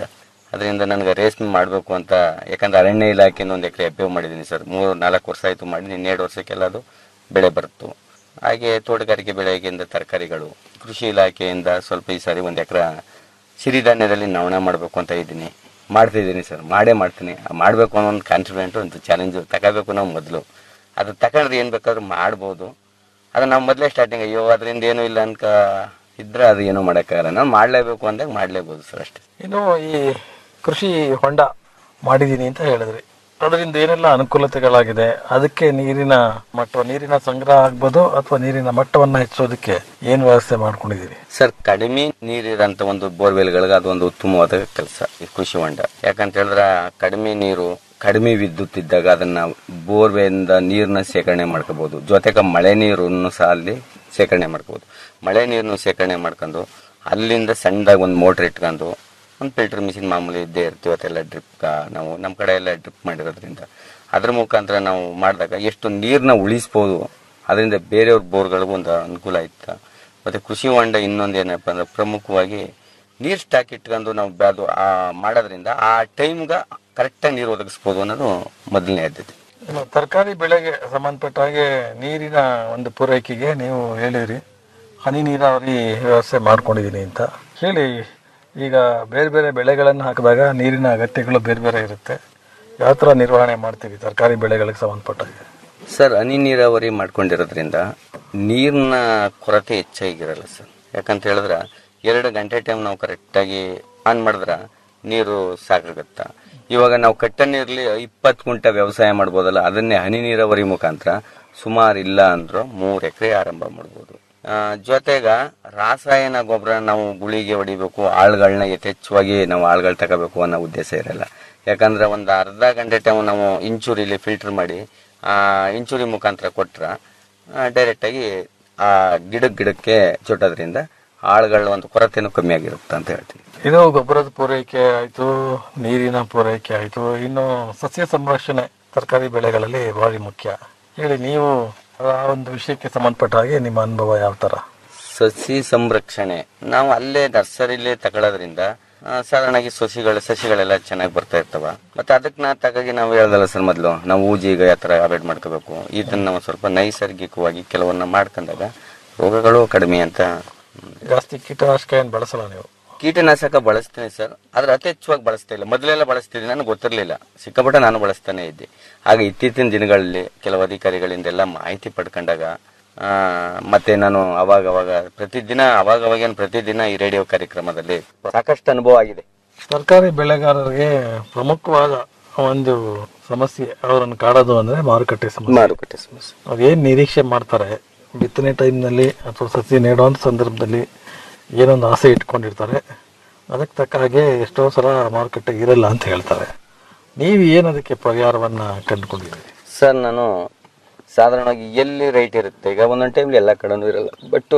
[SPEAKER 12] ಅದರಿಂದ ನನಗೆ ರೇಷ್ಮೆ ಮಾಡಬೇಕು ಅಂತ ಯಾಕಂದ್ರೆ ಅರಣ್ಯ ಇಲಾಖೆಯಿಂದ ಒಂದು ಎಕರೆ ಎಫ್ ಮಾಡಿದ್ದೀನಿ ಸರ್ ಮೂರು ನಾಲ್ಕು ವರ್ಷ ಆಯಿತು ಮಾಡಿ ಇನ್ನೆರಡು ವರ್ಷಕ್ಕೆಲ್ಲ ಅದು ಬೆಳೆ ಬರುತ್ತು ಹಾಗೆ ತೋಟಗಾರಿಕೆ ಬೆಳೆಗಿಂದ ತರಕಾರಿಗಳು ಕೃಷಿ ಇಲಾಖೆಯಿಂದ ಸ್ವಲ್ಪ ಈ ಸಾರಿ ಒಂದು ಎಕರೆ ಸಿರಿಧಾನ್ಯದಲ್ಲಿ ನವಣ ಮಾಡಬೇಕು ಅಂತ ಇದ್ದೀನಿ ಮಾಡ್ತಿದ್ದೀನಿ ಸರ್ ಮಾಡೇ ಮಾಡ್ತೀನಿ ಮಾಡಬೇಕು ಅನ್ನೋ ಒಂದು ಕಾನ್ಫಿಡೆಂಟ್ ಒಂದು ಚಾಲೆಂಜು ತಗೋಬೇಕು ನಾವು ಮೊದಲು ಅದು ತಗೊಂಡ್ರೆ ಏನು ಬೇಕಾದ್ರೂ ಮಾಡ್ಬೋದು ಅದು ನಾವು ಮೊದಲೇ ಸ್ಟಾರ್ಟಿಂಗ್ ಅಯ್ಯೋ ಅದರಿಂದ ಏನೂ ಇಲ್ಲ ಅನ್ಕ ಇದ್ರೆ ಅದು ಏನೂ ಮಾಡೋಕ್ಕಾಗಲ್ಲ ನಾವು ಮಾಡಲೇಬೇಕು ಅಂದಾಗ ಮಾಡಲೇಬೋದು ಸರ್ ಅಷ್ಟೇ
[SPEAKER 11] ಇನ್ನು ಈ ಕೃಷಿ ಹೊಂಡ ಮಾಡಿದ್ದೀನಿ ಅಂತ ಹೇಳಿದ್ರಿ ಅದರಿಂದ ಏನೆಲ್ಲ ಅನುಕೂಲತೆಗಳಾಗಿದೆ ಅದಕ್ಕೆ ನೀರಿನ ಮಟ್ಟ ನೀರಿನ ಸಂಗ್ರಹ ಆಗ್ಬೋದು ಅಥವಾ ನೀರಿನ ಮಟ್ಟವನ್ನ ಹೆಚ್ಚೋದಕ್ಕೆ ಏನ್ ವ್ಯವಸ್ಥೆ ಮಾಡ್ಕೊಂಡಿದ್ದೀರಿ
[SPEAKER 12] ಸರ್ ಕಡಿಮೆ ನೀರಿರಂತ ಒಂದು ಬೋರ್ವೆಲ್ಗಳಿಗೆ ಅದೊಂದು ಉತ್ತಮವಾದ ಕೆಲಸ ಈ ಕೃಷಿ ಹೊಂಡ ಯಾಕಂತ ಹೇಳಿದ್ರೆ ಕಡಿಮೆ ನೀರು ಕಡಿಮೆ ವಿದ್ಯುತ್ ಇದ್ದಾಗ ಅದನ್ನ ಬೋರ್ವೆಯಿಂದ ನೀರನ್ನ ಶೇಖರಣೆ ಮಾಡ್ಕೋಬಹುದು ಜೊತೆಗೆ ಮಳೆ ನೀರನ್ನು ಸಹ ಅಲ್ಲಿ ಶೇಖರಣೆ ಮಾಡ್ಕೋಬಹುದು ಮಳೆ ನೀರನ್ನು ಶೇಖರಣೆ ಮಾಡ್ಕೊಂಡು ಅಲ್ಲಿಂದ ಸಣ್ಣದಾಗಿ ಒಂದು ಮೋಟ್ರ್ ಇಟ್ಕೊಂಡು ಒಂದು ಫಿಲ್ಟರ್ ಮಿಷಿನ್ ಮಾಮೂಲಿ ಇದ್ದೇ ಇರ್ತೀವಿ ಅದೆಲ್ಲ ಡ್ರಿಪ್ ನಮ್ಮ ನಮ್ಮ ಕಡೆ ಎಲ್ಲ ಡ್ರಿಪ್ ಮಾಡಿರೋದ್ರಿಂದ ಅದ್ರ ಮುಖಾಂತರ ನಾವು ಮಾಡಿದಾಗ ಎಷ್ಟು ನೀರನ್ನ ಉಳಿಸ್ಬೋದು ಅದರಿಂದ ಬೇರೆಯವ್ರ ಬೋರ್ಗಳಿಗೂ ಒಂದು ಅನುಕೂಲ ಆಯ್ತು ಮತ್ತು ಕೃಷಿ ಹೊಂಡ ಇನ್ನೊಂದು ಏನಪ್ಪ ಅಂದ್ರೆ ಪ್ರಮುಖವಾಗಿ ನೀರು ಸ್ಟಾಕ್ ಇಟ್ಕೊಂಡು ನಾವು ಬ- ಅದು ಆ ಮಾಡೋದ್ರಿಂದ ಆ ಟೈಮ್ಗೆ ಕರೆಕ್ಟಾಗಿ ನೀರು ಒದಗಿಸ್ಬೋದು ಅನ್ನೋದು ಮೊದಲನೇ ಆದ್ಯತೆ
[SPEAKER 11] ಇನ್ನು ತರಕಾರಿ ಬೆಳೆಗೆ ಸಂಬಂಧಪಟ್ಟ ಹಾಗೆ ನೀರಿನ ಒಂದು ಪೂರೈಕೆಗೆ ನೀವು ಹೇಳಿದ್ರಿ ಹನಿ ನೀರಾವರಿ ವ್ಯವಸ್ಥೆ ಮಾಡ್ಕೊಂಡಿದ್ದೀನಿ ಅಂತ ಹೇಳಿ ಈಗ ಬೇರೆ ಬೇರೆ ಬೆಳೆಗಳನ್ನು ಹಾಕಿದಾಗ ನೀರಿನ ಅಗತ್ಯಗಳು ಬೇರೆ ಬೇರೆ ಇರುತ್ತೆ ಯಾವ ಥರ ನಿರ್ವಹಣೆ ಮಾಡ್ತೀವಿ ತರಕಾರಿ ಬೆಳೆಗಳಿಗೆ ಸಂಬಂಧಪಟ್ಟ ಹಾಗೆ
[SPEAKER 12] ಸರ್ ಹನಿ ನೀರಾವರಿ ಮಾಡ್ಕೊಂಡಿರೋದ್ರಿಂದ ನೀರಿನ ಕೊರತೆ ಹೆಚ್ಚಾಗಿರಲ್ಲ ಸರ್ ಯಾಕಂತ ಹೇಳಿದ್ರೆ ಎರಡು ಗಂಟೆ ಟೈಮ್ ನಾವು ಕರೆಕ್ಟಾಗಿ ಆನ್ ಮಾಡಿದ್ರೆ ನೀರು ಸಾಕಾಗತ್ತ ಇವಾಗ ನಾವು ಕಟ್ಟ ನೀರಲ್ಲಿ ಇಪ್ಪತ್ತು ಗುಂಟ ವ್ಯವಸಾಯ ಮಾಡ್ಬೋದಲ್ಲ ಅದನ್ನೇ ಹನಿ ನೀರಾವರಿ ಮುಖಾಂತರ ಸುಮಾರು ಇಲ್ಲ ಅಂದ್ರೂ ಮೂರು ಎಕರೆ ಆರಂಭ ಮಾಡ್ಬೋದು ಆ, ಜೊತೆಗ ರಾಸಾಯನ ಗೊಬ್ಬರ ನಾವು ಗುಳಿಗೆ ಹೊಡಿಬೇಕು ಆಳುಗಳನ್ನ ಯಥೇಚ್ಛವಾಗಿ ನಾವು ಆಳುಗಳು ತಗೋಬೇಕು ಅನ್ನೋ ಉದ್ದೇಶ ಇರಲ್ಲ ಯಾಕಂದ್ರೆ ಒಂದು ಅರ್ಧ ಗಂಟೆ ಟೈಮ್ ನಾವು ಇಂಚೂರಿಲಿ ಫಿಲ್ಟರ್ ಮಾಡಿ ಆ ಇಂಚುರಿ ಮುಖಾಂತರ ಕೊಟ್ರೆ ಡೈರೆಕ್ಟಾಗಿ ಆ ಗಿಡಕ್ಕೆ ಗಿಡಕ್ಕೆ ಚುಟ್ಟೋದ್ರಿಂದ ಆಳುಗಳ ಒಂದು ಕೊರತೆನೂ ಕಮ್ಮಿ ಆಗಿರುತ್ತೆ ಅಂತ ಹೇಳ್ತೀನಿ
[SPEAKER 11] ಇದು ಗೊಬ್ಬರದ ಪೂರೈಕೆ ಆಯ್ತು ನೀರಿನ ಪೂರೈಕೆ ಆಯ್ತು ಇನ್ನು ಸಸ್ಯ ಸಂರಕ್ಷಣೆ ತರಕಾರಿ ಬೆಳೆಗಳಲ್ಲಿ ಭಾರಿ ಮುಖ್ಯ ಹೇಳಿ ನೀವು ಆ ಒಂದು ವಿಷಯಕ್ಕೆ ಸಂಬಂಧಪಟ್ಟ ಹಾಗೆ ನಿಮ್ಮ ಅನುಭವ ಯಾವ ತರ
[SPEAKER 12] ಸಸಿ ಸಂರಕ್ಷಣೆ ನಾವು ಅಲ್ಲೇ ನರ್ಸರಿಲೇ ತಗೊಳ್ಳೋದ್ರಿಂದ ಆ, ಸಾಧಾರಣವಾಗಿ ಸಸಿಗಳು ಸಸಿಗಳೆಲ್ಲ ಚೆನ್ನಾಗಿ ಬರ್ತಾ ಇರ್ತವ ಮತ್ತೆ ಅದಕ್ಕೆ ನಾ ತಗಾಗಿ ನಾವು ಹೇಳ್ದಲ್ಲ ಸರ್ ಮೊದಲು ನಾವು ಊಜಿಗ ಯಾವ ಥರ ಅವಾಯ್ಡ್ ಮಾಡ್ಕೋಬೇಕು ಇದನ್ನ ನಾವು ಸ್ವಲ್ಪ ನೈಸರ್ಗಿಕವಾಗಿ ಕೆಲವನ್ನ ಮಾಡ್ಕೊಂಡಾಗ ರೋಗಗಳು ಕಡಿಮೆ ಅಂತ
[SPEAKER 11] ಜಾಸ್ತಿ ಕೀಟನಾಶಕ ಏನು ಬಳಸಲ್ಲ ನೀವು
[SPEAKER 12] ಕೀಟನಾಶಕ ಬಳಸ್ತೀನಿ ಸರ್ ಆದ್ರೆ ಅತಿ ಹೆಚ್ಚುವಾಗಿ ಬಳಸ್ತಾ ಇಲ್ಲ ಮೊದಲೆಲ್ಲ ಬಳಸ್ತಿದ್ದೆ ನನಗೆ ಗೊತ್ತಿರಲಿಲ್ಲ ಸಿಕ್ಕಾಪಟ್ಟೆ ನಾನು ಬಳಸ್ತಾನೆ ಇದ್ದೆ ಆಗ ಇತ್ತೀಚಿನ ದಿನಗಳಲ್ಲಿ ಕೆಲವು ಅಧಿಕಾರಿಗಳಿಂದೆಲ್ಲ ಮಾಹಿತಿ ಪಡ್ಕೊಂಡಾಗ ಆ, ಮತ್ತೆ ನಾನು ಅವಾಗ ಅವಾಗ ಪ್ರತಿದಿನ ಅವಾಗ ಅವಾಗೇನು ಪ್ರತಿದಿನ ಈ ರೇಡಿಯೋ ಕಾರ್ಯಕ್ರಮದಲ್ಲಿ ಸಾಕಷ್ಟು ಅನುಭವ ಆಗಿದೆ
[SPEAKER 11] ತರಕಾರಿ ಬೆಳೆಗಾರರಿಗೆ ಪ್ರಮುಖವಾದ ಒಂದು ಸಮಸ್ಯೆ ಅವರನ್ನು ಕಾಡೋದು ಅಂದ್ರೆ ಮಾರುಕಟ್ಟೆ ಸಮಸ್ಯೆ
[SPEAKER 12] ಮಾರುಕಟ್ಟೆ ಸಮಸ್ಯೆ
[SPEAKER 11] ಅವ್ರು ಏನ್ ನಿರೀಕ್ಷೆ ಮಾಡ್ತಾರೆ ಬಿತ್ತನೆ ಟೈಮ್ನಲ್ಲಿ ಅಥವಾ ಸಸಿ ನೆಡುವಂತ ಸಂದರ್ಭದಲ್ಲಿ ಏನೊಂದು ಆಸೆ ಇಟ್ಕೊಂಡಿರ್ತಾರೆ ಅದಕ್ಕೆ ತಕ್ಕ ಹಾಗೆ ಎಷ್ಟೋ ಸಲ ಮಾರುಕಟ್ಟೆ ಇರಲ್ಲ ಅಂತ ಹೇಳ್ತಾರೆ ನೀವು ಏನು ಅದಕ್ಕೆ ಪರಿಹಾರವನ್ನ ಕಂಡುಕೊಂಡಿದ್ದೀರಿ
[SPEAKER 12] ಸರ್ ನಾನು ಸಾಧಾರಣವಾಗಿ ಎಲ್ಲಿ ರೈಟ್ ಇರುತ್ತೆ ಈಗ ಒಂದೊಂದು ಟೈಮ್ಲಿ ಎಲ್ಲ ಕಡೆನೂ ಇರಲ್ಲ ಬಟ್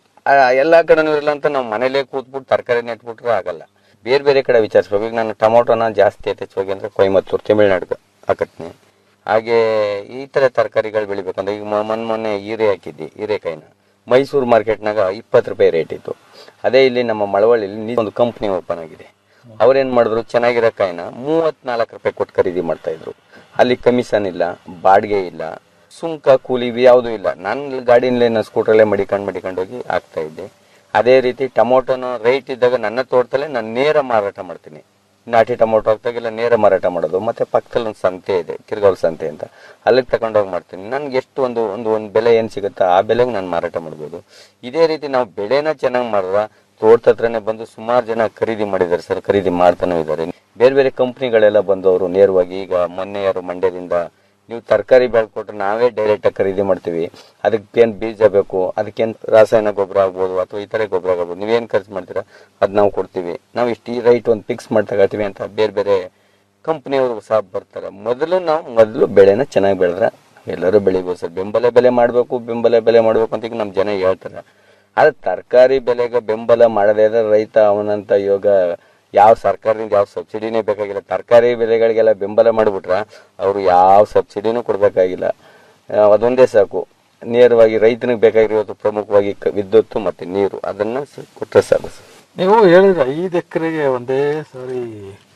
[SPEAKER 12] ಎಲ್ಲ ಕಡೆನೂ ಇರಲ್ಲ ಅಂತ ನಾವು ಮನೇಲೇ ಕೂತ್ಬಿಟ್ಟು ತರಕಾರಿ ನೆಟ್ಬಿಟ್ರೆ ಆಗಲ್ಲ ಬೇರೆ ಬೇರೆ ಕಡೆ ವಿಚಾರಿಸ್ಬೇಕು ಈಗ ನಾನು ಟೊಮೊಟೊನ ಜಾಸ್ತಿ ಯಥೇಚ್ಛವಾಗಿ ಅಂದ್ರೆ ಕೊಯಮತ್ತೂರು ತಮಿಳ್ನಾಡು ಹಾಕತ್ನಿ ಹಾಗೆ ಈ ಥರ ತರಕಾರಿಗಳು ಬೆಳಿಬೇಕಂದ್ರೆ ಈಗ ಮೊನ್ನೆ ಮೊನ್ನೆ ಹೀರೆ ಹಾಕಿದ್ದಿ ಹೀರೆಕಾಯಿನ ಮೈಸೂರು ಮಾರ್ಕೆಟ್ನಾಗ ಇಪ್ಪತ್ತು ರೂಪಾಯಿ ರೇಟ್ ಇತ್ತು ಅದೇ ಇಲ್ಲಿ ನಮ್ಮ ಮಳವಳ್ಳಿಲಿ ಒಂದು ಕಂಪ್ನಿ ಓಪನ್ ಆಗಿದೆ ಅವ್ರೇನ್ ಮಾಡಿದ್ರು ಚೆನ್ನಾಗಿರೋ ಕಾಯಿನ ಮೂವತ್ನಾಲ್ಕು ರೂಪಾಯಿ ಕೊಟ್ಟು ಖರೀದಿ ಮಾಡ್ತಾ ಇದ್ರು ಅಲ್ಲಿ ಕಮಿಷನ್ ಇಲ್ಲ ಬಾಡಿಗೆ ಇಲ್ಲ ಸುಂಕ ಕೂಲಿ ಇವು ಯಾವುದೂ ಇಲ್ಲ ನನ್ನ ಗಾಡಿನಲ್ಲೇ ನಾನು ಸ್ಕೂಟ್ರಲ್ಲೇ ಮಡಿಕೊಂಡು ಮಡಿಕೊಂಡು ಹೋಗಿ ಆಗ್ತಾ ಇದ್ದೆ ಅದೇ ರೀತಿ ಟೊಮೊಟೊನ ರೇಟ್ ಇದ್ದಾಗ ನನ್ನ ತೋಟದಲ್ಲೇ ನಾನು ನೇರ ಮಾರಾಟ ಮಾಡ್ತೀನಿ ನಾಟಿ ಟೊಮೊಟೊ ಹಾಕ್ದಾಗೆಲ್ಲ ನೇರ ಮಾರಾಟ ಮಾಡೋದು ಮತ್ತೆ ಪಕ್ಕದಲ್ಲಿ ಒಂದು ಸಂತೆ ಇದೆ ಕಿರ್ಗಾವ್ ಸಂತೆ ಅಂತ ಅಲ್ಲಿಗೆ ತಗೊಂಡೋಗಿ ಮಾಡ್ತೀನಿ ನನ್ಗೆ ಎಷ್ಟು ಒಂದು ಒಂದು ಒಂದು ಬೆಲೆ ಏನು ಸಿಗುತ್ತೋ ಆ ಬೆಲೆಗೆ ನಾನು ಮಾರಾಟ ಮಾಡ್ಬೋದು ಇದೇ ರೀತಿ ನಾವು ಬೆಳೆನ ಚೆನ್ನಾಗಿ ಮಾಡಿದ್ರೆ ತೋಟದ ಹತ್ರನೇ ಬಂದು ಸುಮಾರು ಜನ ಖರೀದಿ ಮಾಡಿದ್ದಾರೆ ಸರ್ ಖರೀದಿ ಮಾಡ್ತಾನೂ ಇದ್ದಾರೆ ಬೇರೆ ಬೇರೆ ಕಂಪ್ನಿಗಳೆಲ್ಲ ಬಂದವರು ನೇರವಾಗಿ ಈಗ ಮೊನ್ನೆ ಯಾರು ಮಂಡ್ಯದಿಂದ ನೀವು ತರಕಾರಿ ಬೆಳ್ಕೊಟ್ರೆ ನಾವೇ ಡೈರೆಕ್ಟ್ ಆಗಿ ಖರೀದಿ ಮಾಡ್ತೀವಿ ಅದಕ್ಕೇನು ಬೀಜ ಬೇಕು ಅದಕ್ಕೇನು ರಾಸಾಯನ ಗೊಬ್ಬರ ಆಗ್ಬೋದು ಅಥವಾ ಇತರೆ ಗೊಬ್ಬರ ಆಗ್ಬೋದು ನೀವೇನು ಖರ್ಚು ಮಾಡ್ತೀರಾ ಅದು ನಾವು ಕೊಡ್ತೀವಿ ನಾವು ಇಷ್ಟು ಈ ರೈಟ್ ಒಂದು ಫಿಕ್ಸ್ ಮಾಡಿ ತಗೋತೀವಿ ಅಂತ ಬೇರೆ ಬೇರೆ ಕಂಪ್ನಿಯವರು ಸಹ ಬರ್ತಾರೆ ಮೊದಲು ನಾವು ಮೊದಲು ಬೆಳೆನ ಚೆನ್ನಾಗಿ ಬೆಳೆದ್ರೆ ಎಲ್ಲರೂ ಬೆಳಿಬೋದು ಸರ್ ಬೆಂಬಲ ಬೆಲೆ ಮಾಡಬೇಕು ಬೆಂಬಲ ಬೆಲೆ ಮಾಡಬೇಕು ಅಂತ ಈಗ ನಮ್ಮ ಜನ ಹೇಳ್ತಾರೆ ಆದ್ರೆ ತರಕಾರಿ ಬೆಲೆಗೆ ಬೆಂಬಲ ಮಾಡದೇ ಇದ್ರೆ ರೈತ ಅವನಂತ ಯೋಗ ಯಾವ ಸರ್ಕಾರದಿಂದ ಯಾವ ಸಬ್ಸಿಡಿನೇ ಬೇಕಾಗಿಲ್ಲ ತರಕಾರಿ ಬೆಲೆಗಳಿಗೆಲ್ಲ ಬೆಂಬಲ ಮಾಡಿಬಿಟ್ರೆ ಅವರು ಯಾವ ಸಬ್ಸಿಡಿನೂ ಕೊಡಬೇಕಾಗಿಲ್ಲ ಅದೊಂದೇ ಸಾಕು ನೇರವಾಗಿ ರೈತನಿಗೆ ಬೇಕಾಗಿರೋದು ಪ್ರಮುಖವಾಗಿ ಕ- ವಿದ್ಯುತ್ತು ಮತ್ತೆ ನೀರು ಅದನ್ನ ಸ- ಕೊಟ್ಟರೆ ಸಾಕು ಸರ್
[SPEAKER 11] ನೀವು ಹೇಳಿದ್ರೆ ಐದು ಎಕರೆಗೆ ಒಂದೇ ಸಾರಿ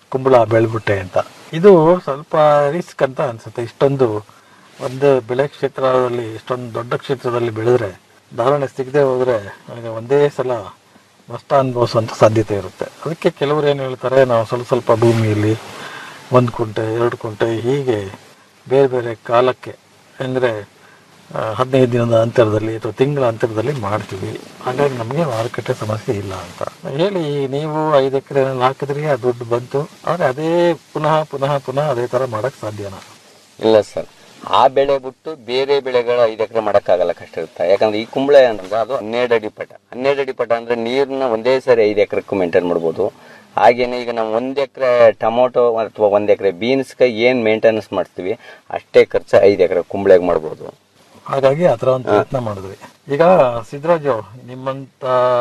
[SPEAKER 11] ಕುಂಬಳ ಬೆಳ್ಬಿಟ್ಟೆ ಅಂತ ಇದು ಸ್ವಲ್ಪ ರಿಸ್ಕ್ ಅಂತ ಅನ್ಸುತ್ತೆ ಇಷ್ಟೊಂದು ಒಂದು ಬೆಳೆ ಕ್ಷೇತ್ರದಲ್ಲಿ ಇಷ್ಟೊಂದು ದೊಡ್ಡ ಕ್ಷೇತ್ರದಲ್ಲಿ ಬೆಳೆದ್ರೆ ಧಾರಣೆ ಸಿಗದೆ ಹೋದ್ರೆ ನನಗೆ ಒಂದೇ ಸಲ ನಷ್ಟ ಅನುಭವಿಸುವಂಥ ಸಾಧ್ಯತೆ ಇರುತ್ತೆ ಅದಕ್ಕೆ ಕೆಲವರು ಏನು ಹೇಳ್ತಾರೆ ನಾವು ಸ್ವಲ್ಪ ಸ್ವಲ್ಪ ಭೂಮಿಯಲ್ಲಿ ಒಂದು ಕುಂಟೆ ಎರಡು ಕುಂಟೆ ಹೀಗೆ ಬೇರೆ ಬೇರೆ ಕಾಲಕ್ಕೆ ಅಂದರೆ ಹದಿನೈದು ದಿನದ ಅಂತರದಲ್ಲಿ ಅಥವಾ ತಿಂಗಳ ಅಂತರದಲ್ಲಿ ಮಾಡ್ತೀವಿ ಹಾಗಾಗಿ ನಮಗೆ ಮಾರುಕಟ್ಟೆ ಸಮಸ್ಯೆ ಇಲ್ಲ ಅಂತ ಹೇಳಿ ನೀವು ಐದು ಎಕರೆನಲ್ಲಿ ಹಾಕಿದ್ರಿ ಆ ದುಡ್ಡು ಬಂತು ಆದರೆ ಅದೇ ಪುನಃ ಪುನಃ ಪುನಃ ಅದೇ ಥರ ಮಾಡೋಕ್ಕೆ ಸಾಧ್ಯನಾ
[SPEAKER 12] ಇಲ್ಲ ಸರ್ ಆ ಬೆಳೆ ಬಿಟ್ಟು ಬೇರೆ ಬೆಳೆಗಳ ಐದು ಎಕರೆ ಮಾಡಕ್ಕಾಗಲ್ಲ ಕಷ್ಟ ಇರುತ್ತೆ ಯಾಕಂದ್ರೆ ಈ ಕುಂಬಳ ಅಂದ್ರೆ ಅದು ಹನ್ನೆರಡು ಅಡಿ ಪಟ ಹನ್ನೆರಡು ಅಡಿ ಪಟ ಅಂದ್ರೆ ನೀರನ್ನ ಒಂದೇ ಸರಿ ಐದು ಎಕರೆಕ್ಕೂ ಮೇಂಟೈನ್ ಮಾಡ್ಬೋದು ಹಾಗೇನೆ ಈಗ ನಾವು ಒಂದ್ ಎಕರೆ ಟೊಮೊಟೊ ಅಥವಾ ಒಂದ್ ಎಕರೆ ಬೀನ್ಸ್ಗೆ ಏನ್ ಮೇಂಟೆನೆನ್ಸ್ ಮಾಡ್ತೀವಿ ಅಷ್ಟೇ ಖರ್ಚು ಐದು ಎಕರೆ ಕುಂಬಳೆಗೆ ಮಾಡ್ಬೋದು
[SPEAKER 11] ಹಾಗಾಗಿ ಆ ಥರ ಒಂದು ಪ್ರಯತ್ನ ಮಾಡಿದ್ವಿ ಈಗ ಸಿದ್ದರಾಜು ನಿಮ್ಮಂತ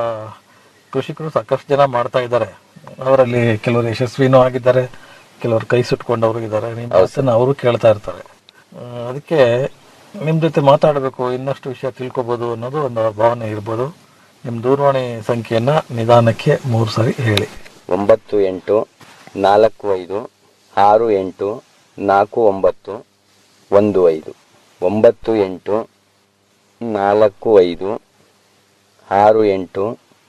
[SPEAKER 11] ಕೃಷಿಕರು ಸಾಕಷ್ಟು ಜನ ಮಾಡ್ತಾ ಇದ್ದಾರೆ ಅವರಲ್ಲಿ ಕೆಲವರು ಯಶಸ್ವಿನೂ ಆಗಿದ್ದಾರೆ ಕೆಲವರು ಕೈ ಸುಟ್ಕೊಂಡವರು ಇದ್ದಾರೆ ನಿಮ್ಮ ಮಾತನ್ನ ಅವರು ಕೇಳ್ತಾ ಇರ್ತಾರೆ ಆ, ಅದಕ್ಕೆ ನಿಮ್ಮ ಜೊತೆ ಮಾತಾಡಬೇಕು ಇನ್ನಷ್ಟು ವಿಷಯ ತಿಳ್ಕೊಬೋದು ಅನ್ನೋದು ಒಂದು ಭಾವನೆ ಇರ್ಬೋದು ನಿಮ್ಮ ದೂರವಾಣಿ ಸಂಖ್ಯೆಯನ್ನ ನಿಧಾನಕ್ಕೆ ಮೂರು ಸರಿ ಹೇಳಿ
[SPEAKER 12] ಒಂಬತ್ತು ಎಂಟು ನಾಲ್ಕು ಐದು ಆರು ಎಂಟು ನಾಲ್ಕು ಒಂಬತ್ತು ಒಂದು ಐದು ಒಂಬತ್ತು ಎಂಟು ನಾಲ್ಕು ಐದು ಆರು ಎಂಟು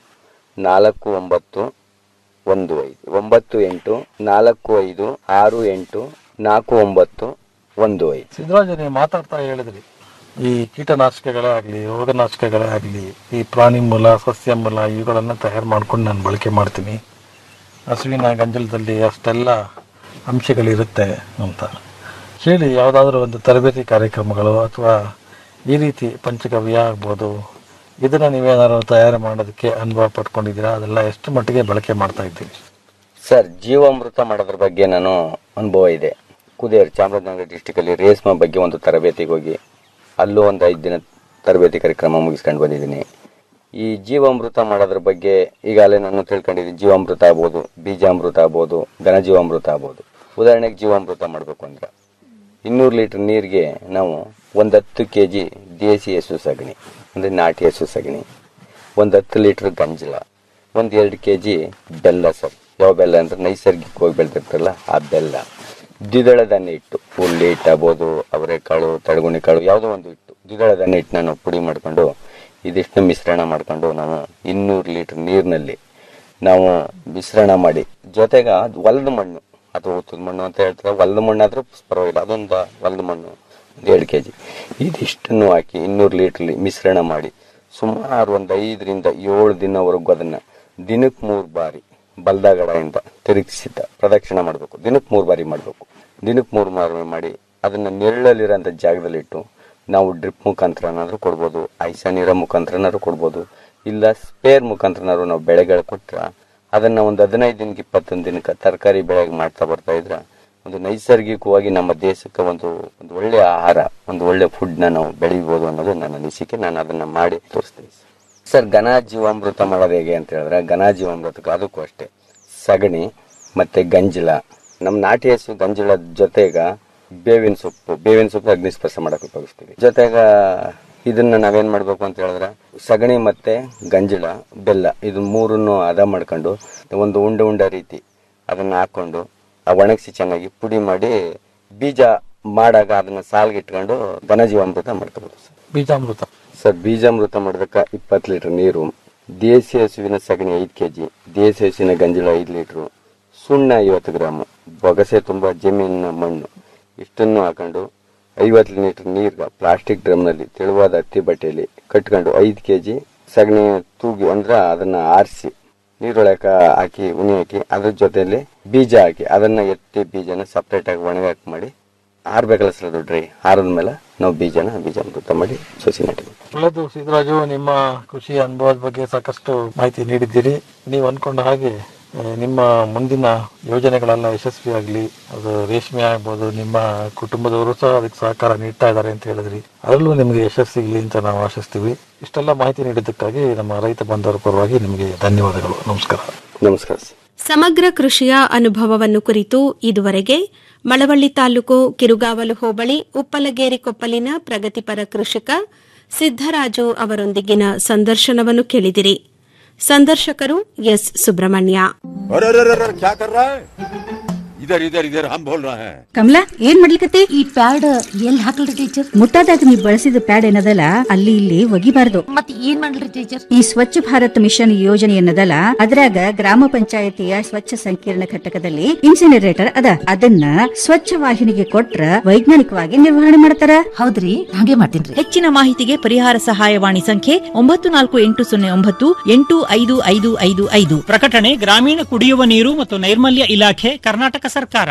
[SPEAKER 12] ನಾಲ್ಕು ಒಂಬತ್ತು ಒಂದು ಐದು ಒಂಬತ್ತು ಎಂಟು ನಾಲ್ಕು ಐದು ಆರು ಎಂಟು ನಾಲ್ಕು ಒಂಬತ್ತು ಒಂದು ಐದು
[SPEAKER 11] ಸಿದ್ದರಾಜು ನೀವು ಮಾತಾಡ್ತಾ ಹೇಳಿದ್ರಿ ಈ ಕೀಟನಾಶಕಗಳೇ ಆಗಲಿ ರೋಗನಾಶಕಗಳೇ ಆಗಲಿ ಈ ಪ್ರಾಣಿ ಮೂಲ ಸಸ್ಯ ಮೂಲ ಇವುಗಳನ್ನು ತಯಾರು ಮಾಡ್ಕೊಂಡು ನಾನು ಬಳಕೆ ಮಾಡ್ತೀನಿ ಹಸುವಿನ ಗಂಜಲದಲ್ಲಿ ಅಷ್ಟೆಲ್ಲ ಅಂಶಗಳಿರುತ್ತೆ ಅಂತ ಹೇಳಿ ಯಾವುದಾದ್ರೂ ಒಂದು ತರಬೇತಿ ಕಾರ್ಯಕ್ರಮಗಳು ಅಥವಾ ಈ ರೀತಿ ಪಂಚಗವ್ಯ ಆಗ್ಬೋದು ಇದನ್ನು ನೀವೇನಾದ್ರು ತಯಾರು ಮಾಡೋದಕ್ಕೆ ಅನುಭವ ಪಡ್ಕೊಂಡಿದ್ದೀರಾ ಅದೆಲ್ಲ ಎಷ್ಟು ಮಟ್ಟಿಗೆ ಬಳಕೆ ಮಾಡ್ತಾ ಇದ್ದೀರಿ
[SPEAKER 12] ಸರ್ ಜೀವಾಮೃತ ಮಾಡೋದ್ರ ಬಗ್ಗೆ ನಾನು ಅನುಭವ ಇದೆ ಕುದೇರ್ ಚಾಮರಾಜನಗರ ಡಿಸ್ಟಿಕಲ್ಲಿ ರೇಸ್ಮ ಬಗ್ಗೆ ಒಂದು ತರಬೇತಿಗೆ ಹೋಗಿ ಅಲ್ಲೂ ಒಂದು ಐದು ದಿನ ತರಬೇತಿ ಕಾರ್ಯಕ್ರಮ ಮುಗಿಸ್ಕೊಂಡು ಬಂದಿದ್ದೀನಿ ಈ ಜೀವಾಮೃತ ಮಾಡೋದ್ರ ಬಗ್ಗೆ ಈಗಾಗಲೇ ನಾನು ತಿಳ್ಕೊಂಡಿದ್ದೀನಿ ಜೀವಾಮೃತ ಆಗ್ಬೋದು ಬೀಜಾಮೃತ ಆಗ್ಬೋದು ಘನಜೀವಾಮೃತ ಆಗ್ಬೋದು ಉದಾಹರಣೆಗೆ ಜೀವಾಮೃತ ಮಾಡಬೇಕು ಅಂದ್ರೆ ಇನ್ನೂರು ಲೀಟರ್ ನೀರಿಗೆ ನಾವು ಒಂದು ಹತ್ತು ಕೆ ಜಿ ದೇಸಿ ಹಸು ಸಗಣಿ ಅಂದರೆ ನಾಟಿ ಹಸು ಸಗಣಿ ಒಂದು ಹತ್ತು ಲೀಟ್ರ್ ಗಂಜಲ ಒಂದು ಎರಡು ಕೆ ಜಿ ಬೆಲ್ಲ ಸರ್ ಯಾವ ಬೆಲ್ಲ ಅಂದ್ರೆ ನೈಸರ್ಗಿಕವಾಗಿ ಬೆಳೆದಿರ್ತಾರಲ್ಲ ಆ ಬೆಲ್ಲ ದ್ವಿದಳ ಧಾನ್ಯ ಹಿಟ್ಟು ಹುಳ್ಳಿ ಹಿಟ್ಟು ಆಗ್ಬೋದು ಅವರೆಕಾಳು ತಡಗುಣಿ ಕಾಳು ಯಾವುದೋ ಒಂದು ಹಿಟ್ಟು ದ್ವಿದಳ ಧಾನ್ಯ ಹಿಟ್ಟನ್ನ ನಾವು ಪುಡಿ ಮಾಡ್ಕೊಂಡು ಇದಿಷ್ಟು ಮಿಶ್ರಣ ಮಾಡ್ಕೊಂಡು ನಾವು ಇನ್ನೂರು ಲೀಟರ್ ನೀರಿನಲ್ಲಿ ನಾವು ಮಿಶ್ರಣ ಮಾಡಿ ಜೊತೆಗೆ ಹೊಲದ ಮಣ್ಣು ಅಥವಾ ಉತ್ತದ ಮಣ್ಣು ಅಂತ ಹೇಳ್ತಾರೆ ಹೊಲದ ಮಣ್ಣಾದ್ರೂ ಪರವಾಗಿಲ್ಲ ಅದೊಂದು ಹೊಲದ ಮಣ್ಣು ಒಂದು ಎರಡು ಕೆ ಜಿ ಇದಿಷ್ಟನ್ನು ಹಾಕಿ ಇನ್ನೂರು ಲೀಟ್ರಲ್ಲಿ ಮಿಶ್ರಣ ಮಾಡಿ ಸುಮಾರು ಒಂದು ಐದರಿಂದ ಏಳು ದಿನವರೆಗೂ ಅದನ್ನು ದಿನಕ್ಕೆ ಮೂರು ಬಾರಿ ಬಲ್ದಗಡೆಯಿಂದ ತಿರುಗಿಸಿದ್ದ ಪ್ರದಕ್ಷಿಣೆ ಮಾಡಬೇಕು ದಿನಕ್ಕೆ ಮೂರು ಬಾರಿ ಮಾಡಬೇಕು ದಿನಕ್ಕೆ ಮೂರು ಬಾರಿ ಮಾಡಿ ಅದನ್ನು ನೆರಳಲ್ಲಿರೋಂಥ ಜಾಗದಲ್ಲಿಟ್ಟು ನಾವು ಡ್ರಿಪ್ ಮುಖಾಂತರನಾದ್ರೂ ಕೊಡ್ಬೋದು ಐಸ ನೀರ ಮುಖಾಂತರನಾದ್ರೂ ಕೊಡ್ಬೋದು ಇಲ್ಲ ಸ್ಪೇರ್ ಮುಖಾಂತರನಾದ್ರೂ ನಾವು ಬೆಳೆಗಳು ಕೊಟ್ರೆ ಅದನ್ನು ಒಂದು ಹದಿನೈದು ದಿನಕ್ಕೆ ಇಪ್ಪತ್ತೊಂದು ದಿನಕ್ಕೆ ತರಕಾರಿ ಬೆಳೆಗೆ ಮಾಡ್ತಾ ಬರ್ತಾ ಇದ್ರೆ ಒಂದು ನೈಸರ್ಗಿಕವಾಗಿ ನಮ್ಮ ದೇಶಕ್ಕೆ ಒಂದು ಒಂದು ಒಳ್ಳೆಯ ಆಹಾರ ಒಂದು ಒಳ್ಳೆ ಫುಡ್ನ ನಾವು ಬೆಳಿಬೋದು ಅನ್ನೋದು ನನ್ನ ಅನಿಸಿಕೆ ನಾನು ಅದನ್ನ ಮಾಡಿ ತೋರಿಸ್ತೀನಿ ಸರ್ ಘನ ಜೀವಾಮೃತ ಮಾಡೋದು ಹೇಗೆ ಅಂತ ಹೇಳಿದ್ರೆ ಘನ ಜೀವಾಮೃತಕ್ಕೆ ಅದಕ್ಕೂ ಅಷ್ಟೇ ಸಗಣಿ ಮತ್ತೆ ಗಂಜಲ ನಮ್ಮ ನಾಟಿ ಹಸು ಗಂಜಲದ ಜೊತೆಗ ಬೇವಿನ ಸೊಪ್ಪು ಬೇವಿನ ಸೊಪ್ಪು ಅಗ್ನಿಸ್ಪರ್ಶ ಮಾಡಕ್ಕೆ ಉಪಯೋಗಿಸ್ತೀವಿ ಜೊತೆಗ ಇದನ್ನ ನಾವೇನ್ ಮಾಡ್ಬೇಕು ಅಂತ ಹೇಳಿದ್ರೆ ಸಗಣಿ ಮತ್ತೆ ಗಂಜಲ ಬೆಲ್ಲ ಇದು ಮೂರನ್ನು ಹದ ಮಾಡ್ಕೊಂಡು ಒಂದು ಉಂಡೆ ಉಂಡೆ ರೀತಿ ಅದನ್ನ ಹಾಕೊಂಡು ಆ ಒಣಗಿಸಿ ಚೆನ್ನಾಗಿ ಪುಡಿ ಮಾಡಿ ಬೀಜ ಮಾಡಾಗ ಅದನ್ನ ಸಾಲ್ಗೆ ಇಟ್ಕೊಂಡು ಘನಜೀವಾಮೃತ ಮಾಡ್ಕೋಬಹುದು ಸರ್
[SPEAKER 11] ಬೀಜಾಮೃತ
[SPEAKER 12] ಸರ್ ಬೀಜಾಮೃತ ಮಾಡೋದಕ್ಕೆ ಇಪ್ಪತ್ತು ಲೀಟರ್ ನೀರು ದೇಸಿ ಹಸುವಿನ ಸಗಣಿ ಐದು ಕೆ ಜಿ ದೇಸಿ ಹಸುವಿನ ಗಂಜಲ ಐದು ಲೀಟ್ರು ಸುಣ್ಣ ಐವತ್ತು ಗ್ರಾಮು ಬೊಗಸೆ ತುಂಬ ಜಮೀನಿನ ಮಣ್ಣು ಇಷ್ಟನ್ನು ಹಾಕೊಂಡು ಐವತ್ತು ಲೀಟರ್ ನೀರ್ಗ ಪ್ಲಾಸ್ಟಿಕ್ ಡ್ರಮ್ನಲ್ಲಿ ತೆಳುವಾದ ಹತ್ತಿ ಬಟ್ಟೆಯಲ್ಲಿ ಕಟ್ಕೊಂಡು ಐದು ಕೆ ಜಿ ಸಗಣಿ ತೂಗಿ ಅಂದ್ರೆ ಅದನ್ನ ಆರಿಸಿ ನೀರೊಳಕ ಹಾಕಿ ಉನಿ ಹಾಕಿ ಅದ್ರ ಜೊತೆಯಲ್ಲಿ ಬೀಜ ಹಾಕಿ ಅದನ್ನ ಎತ್ತಿ ಬೀಜನ ಸಪ್ರೇಟ್ ಆಗಿ ಒಣಗಾಕಿ ಮಾಡಿ ಆರ್ಬೇಕಲ್ಲ ಸರ್ ಅದು ಡ್ರೈ ಆರದ ಮೇಲೆ ನಾವು ಬೀಜನ ಬೀಜಾಮೃತ ಮಾಡಿ ಸಸಿ ನೆಟ್ಟಿವಿ
[SPEAKER 11] ಒಳ್ಳೆದು ಸಿದ್ದರಾಜು ನಿಮ್ಮ ಕೃಷಿ ಅನುಭವದ ಬಗ್ಗೆ ಸಾಕಷ್ಟು ಮಾಹಿತಿ ನೀಡಿದ್ದೀರಿ ನೀವು ಅನ್ಕೊಂಡ ಹಾಗೆ ಆ, ನಿಮ್ಮ ಮುಂದಿನ ಯೋಜನೆಗಳೆಲ್ಲ ಯಶಸ್ವಿಯಾಗಲಿ ಅದು ರೇಷ್ಮೆ ಆಗ್ಬೋದು ನಿಮ್ಮ ಕುಟುಂಬದವರು ಸಹ ಅದಕ್ಕೆ ಸಹಕಾರ ನೀಡ್ತಾ ಇದ್ದಾರೆ ಅಂತ ಹೇಳಿದ್ರಿ ಅದರಲ್ಲೂ ನಿಮಗೆ ಯಶಸ್ಸು ಸಿಗಲಿ ಅಂತ ನಾವು ಆಶಿಸ್ತೀವಿ ಇಷ್ಟೆಲ್ಲ ಮಾಹಿತಿ ನೀಡಿದ್ದಕ್ಕಾಗಿ ನಮ್ಮ ರೈತ ಬಾಂಧವರ ಪರವಾಗಿ ನಿಮಗೆ ಧನ್ಯವಾದಗಳು ನಮಸ್ಕಾರ
[SPEAKER 12] ನಮಸ್ಕಾರ
[SPEAKER 1] ಸಮಗ್ರ ಕೃಷಿಯ ಅನುಭವವನ್ನು ಕುರಿತು ಇದುವರೆಗೆ ಮಳವಳ್ಳಿ ತಾಲೂಕು ಕಿರುಗಾವಲು ಹೋಬಳಿ ಉಪ್ಪಲಗೇರಿ ಕೊಪ್ಪಲಿನ ಪ್ರಗತಿಪರ ಕೃಷಿಕ ಸಿದ್ದರಾಜು ಅವರೊಂದಿಗಿನ ಸಂದರ್ಶನವನ್ನು ಕೇಳಿದಿರಿ ಸಂದರ್ಶಕರು ಎಸ್ ಸುಬ್ರಹ್ಮಣ್ಯ
[SPEAKER 13] अरे अरे अरे क्या कर रहा है इधर इधर इधर हम बोल रहे हैं
[SPEAKER 14] ಕಮಲಾ ಏನ್ ಮಾಡ್ಲಿಕತ್ತಿ ಈ ಪ್ಯಾಡ್ ಎಲ್ಲಿ ಹಾಕಲ್ರಿ ಟೀಚರ್ ಮುಟ್ಟಾದಾಗ ನೀವು ಬಳಸಿದ ಪ್ಯಾಡ್ ಏನದಲ್ಲ ಅಲ್ಲಿ ಇಲ್ಲಿ ಒಗಿಬಾರ್ದು ಮತ್ ಏನ್ ಮಾಡ್ಲಿ ಟೀಚರ್ ಈ ಸ್ವಚ್ಛ ಭಾರತ್ ಮಿಷನ್ ಯೋಜನೆ ಏನದಲ್ಲ ಅದ್ರಾಗ ಗ್ರಾಮ ಪಂಚಾಯತಿಯ ಸ್ವಚ್ಛ ಸಂಕೀರ್ಣ ಘಟಕದಲ್ಲಿ ಇನ್ಸಿನರೇಟರ್ ಅದ ಅದನ್ನ ಸ್ವಚ್ಛ ವಾಹಿನಿಗೆ ಕೊಟ್ರ ವೈಜ್ಞಾನಿಕವಾಗಿ ನಿರ್ವಹಣೆ ಮಾಡ್ತಾರ
[SPEAKER 7] ಹೌದ್ರಿ ಹಾಗೆ ಮಾಡ್ತೀನಿ ಹೆಚ್ಚಿನ ಮಾಹಿತಿಗೆ ಪರಿಹಾರ ಸಹಾಯವಾಣಿ ಸಂಖ್ಯೆ ಒಂಬತ್ತು ನಾಲ್ಕು ಎಂಟು ಸೊನ್ನೆ ಒಂಬತ್ತು ಎಂಟು ಐದು ಐದು ಐದು ಐದು
[SPEAKER 15] ಪ್ರಕಟಣೆ ಗ್ರಾಮೀಣ ಕುಡಿಯುವ ನೀರು ಮತ್ತು ನೈರ್ಮಲ್ಯ ಇಲಾಖೆ ಕರ್ನಾಟಕ ಸರ್ಕಾರ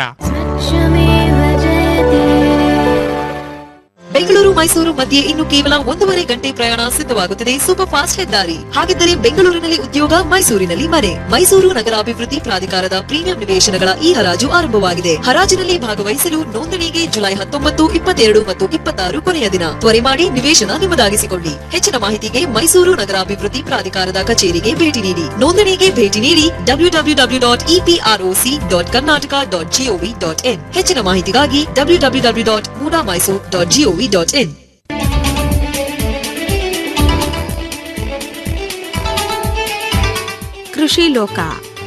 [SPEAKER 16] ಬೆಂಗಳೂರು ಮೈಸೂರು ಮಧ್ಯೆ ಇನ್ನು ಕೇವಲ ಒಂದೂವರೆ ಗಂಟೆ ಪ್ರಯಾಣ ಸಿದ್ಧವಾಗುತ್ತದೆ ಸೂಪರ್ ಫಾಸ್ಟ್ ಹೆದ್ದಾರಿ ಹಾಗಿದ್ದರೆ ಬೆಂಗಳೂರಿನಲ್ಲಿ ಉದ್ಯೋಗ ಮೈಸೂರಿನಲ್ಲಿ ಮನೆ ಮೈಸೂರು ನಗರಾಭಿವೃದ್ಧಿ ಪ್ರಾಧಿಕಾರದ ಪ್ರೀಮಿಯಂ ನಿವೇಶನಗಳ ಈ ಹರಾಜು ಆರಂಭವಾಗಿದೆ ಹರಾಜಿನಲ್ಲಿ ಭಾಗವಹಿಸಲು ನೋಂದಣಿಗೆ ಜುಲೈ ಹತ್ತೊಂಬತ್ತು ಇಪ್ಪತ್ತೆರಡು ಮತ್ತು ಇಪ್ಪತ್ತಾರು ಕೊನೆಯ ದಿನ ತ್ವರೆ ಮಾಡಿ ನಿವೇಶನ ನಿಮ್ಮದಾಗಿಸಿಕೊಳ್ಳಿ ಹೆಚ್ಚಿನ ಮಾಹಿತಿಗೆ ಮೈಸೂರು ನಗರಾಭಿವೃದ್ಧಿ ಪ್ರಾಧಿಕಾರದ ಕಚೇರಿಗೆ ಭೇಟಿ ನೀಡಿ ನೋಂದಣಿಗೆ ಭೇಟಿ ನೀಡಿ W W W dot EPROC dot Karnataka dot GOV dot in ಹೆಚ್ಚಿನ ಮಾಹಿತಿಗಾಗಿ W W W dot MUDA Mysuru dot GOV dot in
[SPEAKER 1] ಕೃಷಿ ಲೋಕ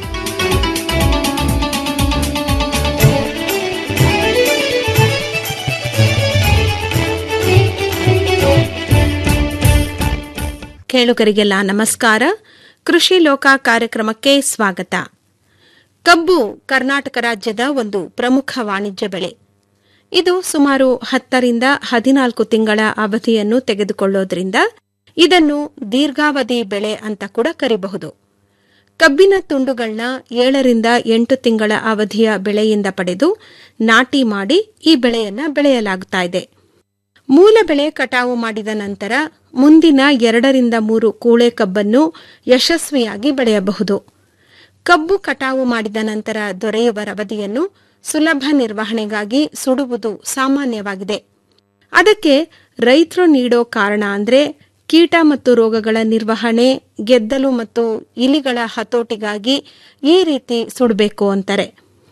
[SPEAKER 1] ಕೇಳುಗರಿಗೆಲ್ಲ ನಮಸ್ಕಾರ ಕೃಷಿ ಲೋಕ ಕಾರ್ಯಕ್ರಮಕ್ಕೆ ಸ್ವಾಗತ ಕಬ್ಬು ಕರ್ನಾಟಕ ರಾಜ್ಯದ ಒಂದು ಪ್ರಮುಖ ವಾಣಿಜ್ಯ ಬೆಳೆ ಇದು ಸುಮಾರು ಹತ್ತರಿಂದ ಹದಿನಾಲ್ಕು ತಿಂಗಳ ಅವಧಿಯನ್ನು ತೆಗೆದುಕೊಳ್ಳೋದ್ರಿಂದ ಇದನ್ನು ದೀರ್ಘಾವಧಿ ಬೆಳೆ ಅಂತ ಕೂಡ ಕರಿಬಹುದು ಕಬ್ಬಿನ ತುಂಡುಗಳನ್ನ ಏಳರಿಂದ ಎಂಟು ತಿಂಗಳ ಅವಧಿಯ ಬೆಳೆಯಿಂದ ಪಡೆದು ನಾಟಿ ಮಾಡಿ ಈ ಬೆಳೆಯನ್ನ ಬೆಳೆಯಲಾಗುತ್ತಾ ಇದೆ ಮೂಲ ಬೆಳೆ ಕಟಾವು ಮಾಡಿದ ನಂತರ ಮುಂದಿನ ಎರಡರಿಂದ ಮೂರು ಕೂಳೆ ಕಬ್ಬನ್ನು ಯಶಸ್ವಿಯಾಗಿ ಬೆಳೆಯಬಹುದು ಕಬ್ಬು ಕಟಾವು ಮಾಡಿದ ನಂತರ ದೊರೆಯುವ ರವದಿಯನ್ನು ಸುಲಭ ನಿರ್ವಹಣೆಗಾಗಿ ಸುಡುವುದು ಸಾಮಾನ್ಯವಾಗಿದೆ ಅದಕ್ಕೆ ರೈತರು ನೀಡೋ ಕಾರಣ ಅಂದ್ರೆ ಕೀಟ ಮತ್ತು ರೋಗಗಳ ನಿರ್ವಹಣೆ ಗೆದ್ದಲು ಮತ್ತು ಇಲಿಗಳ ಹತೋಟಿಗಾಗಿ ಈ ರೀತಿ ಸುಡಬೇಕು ಅಂತಾರೆ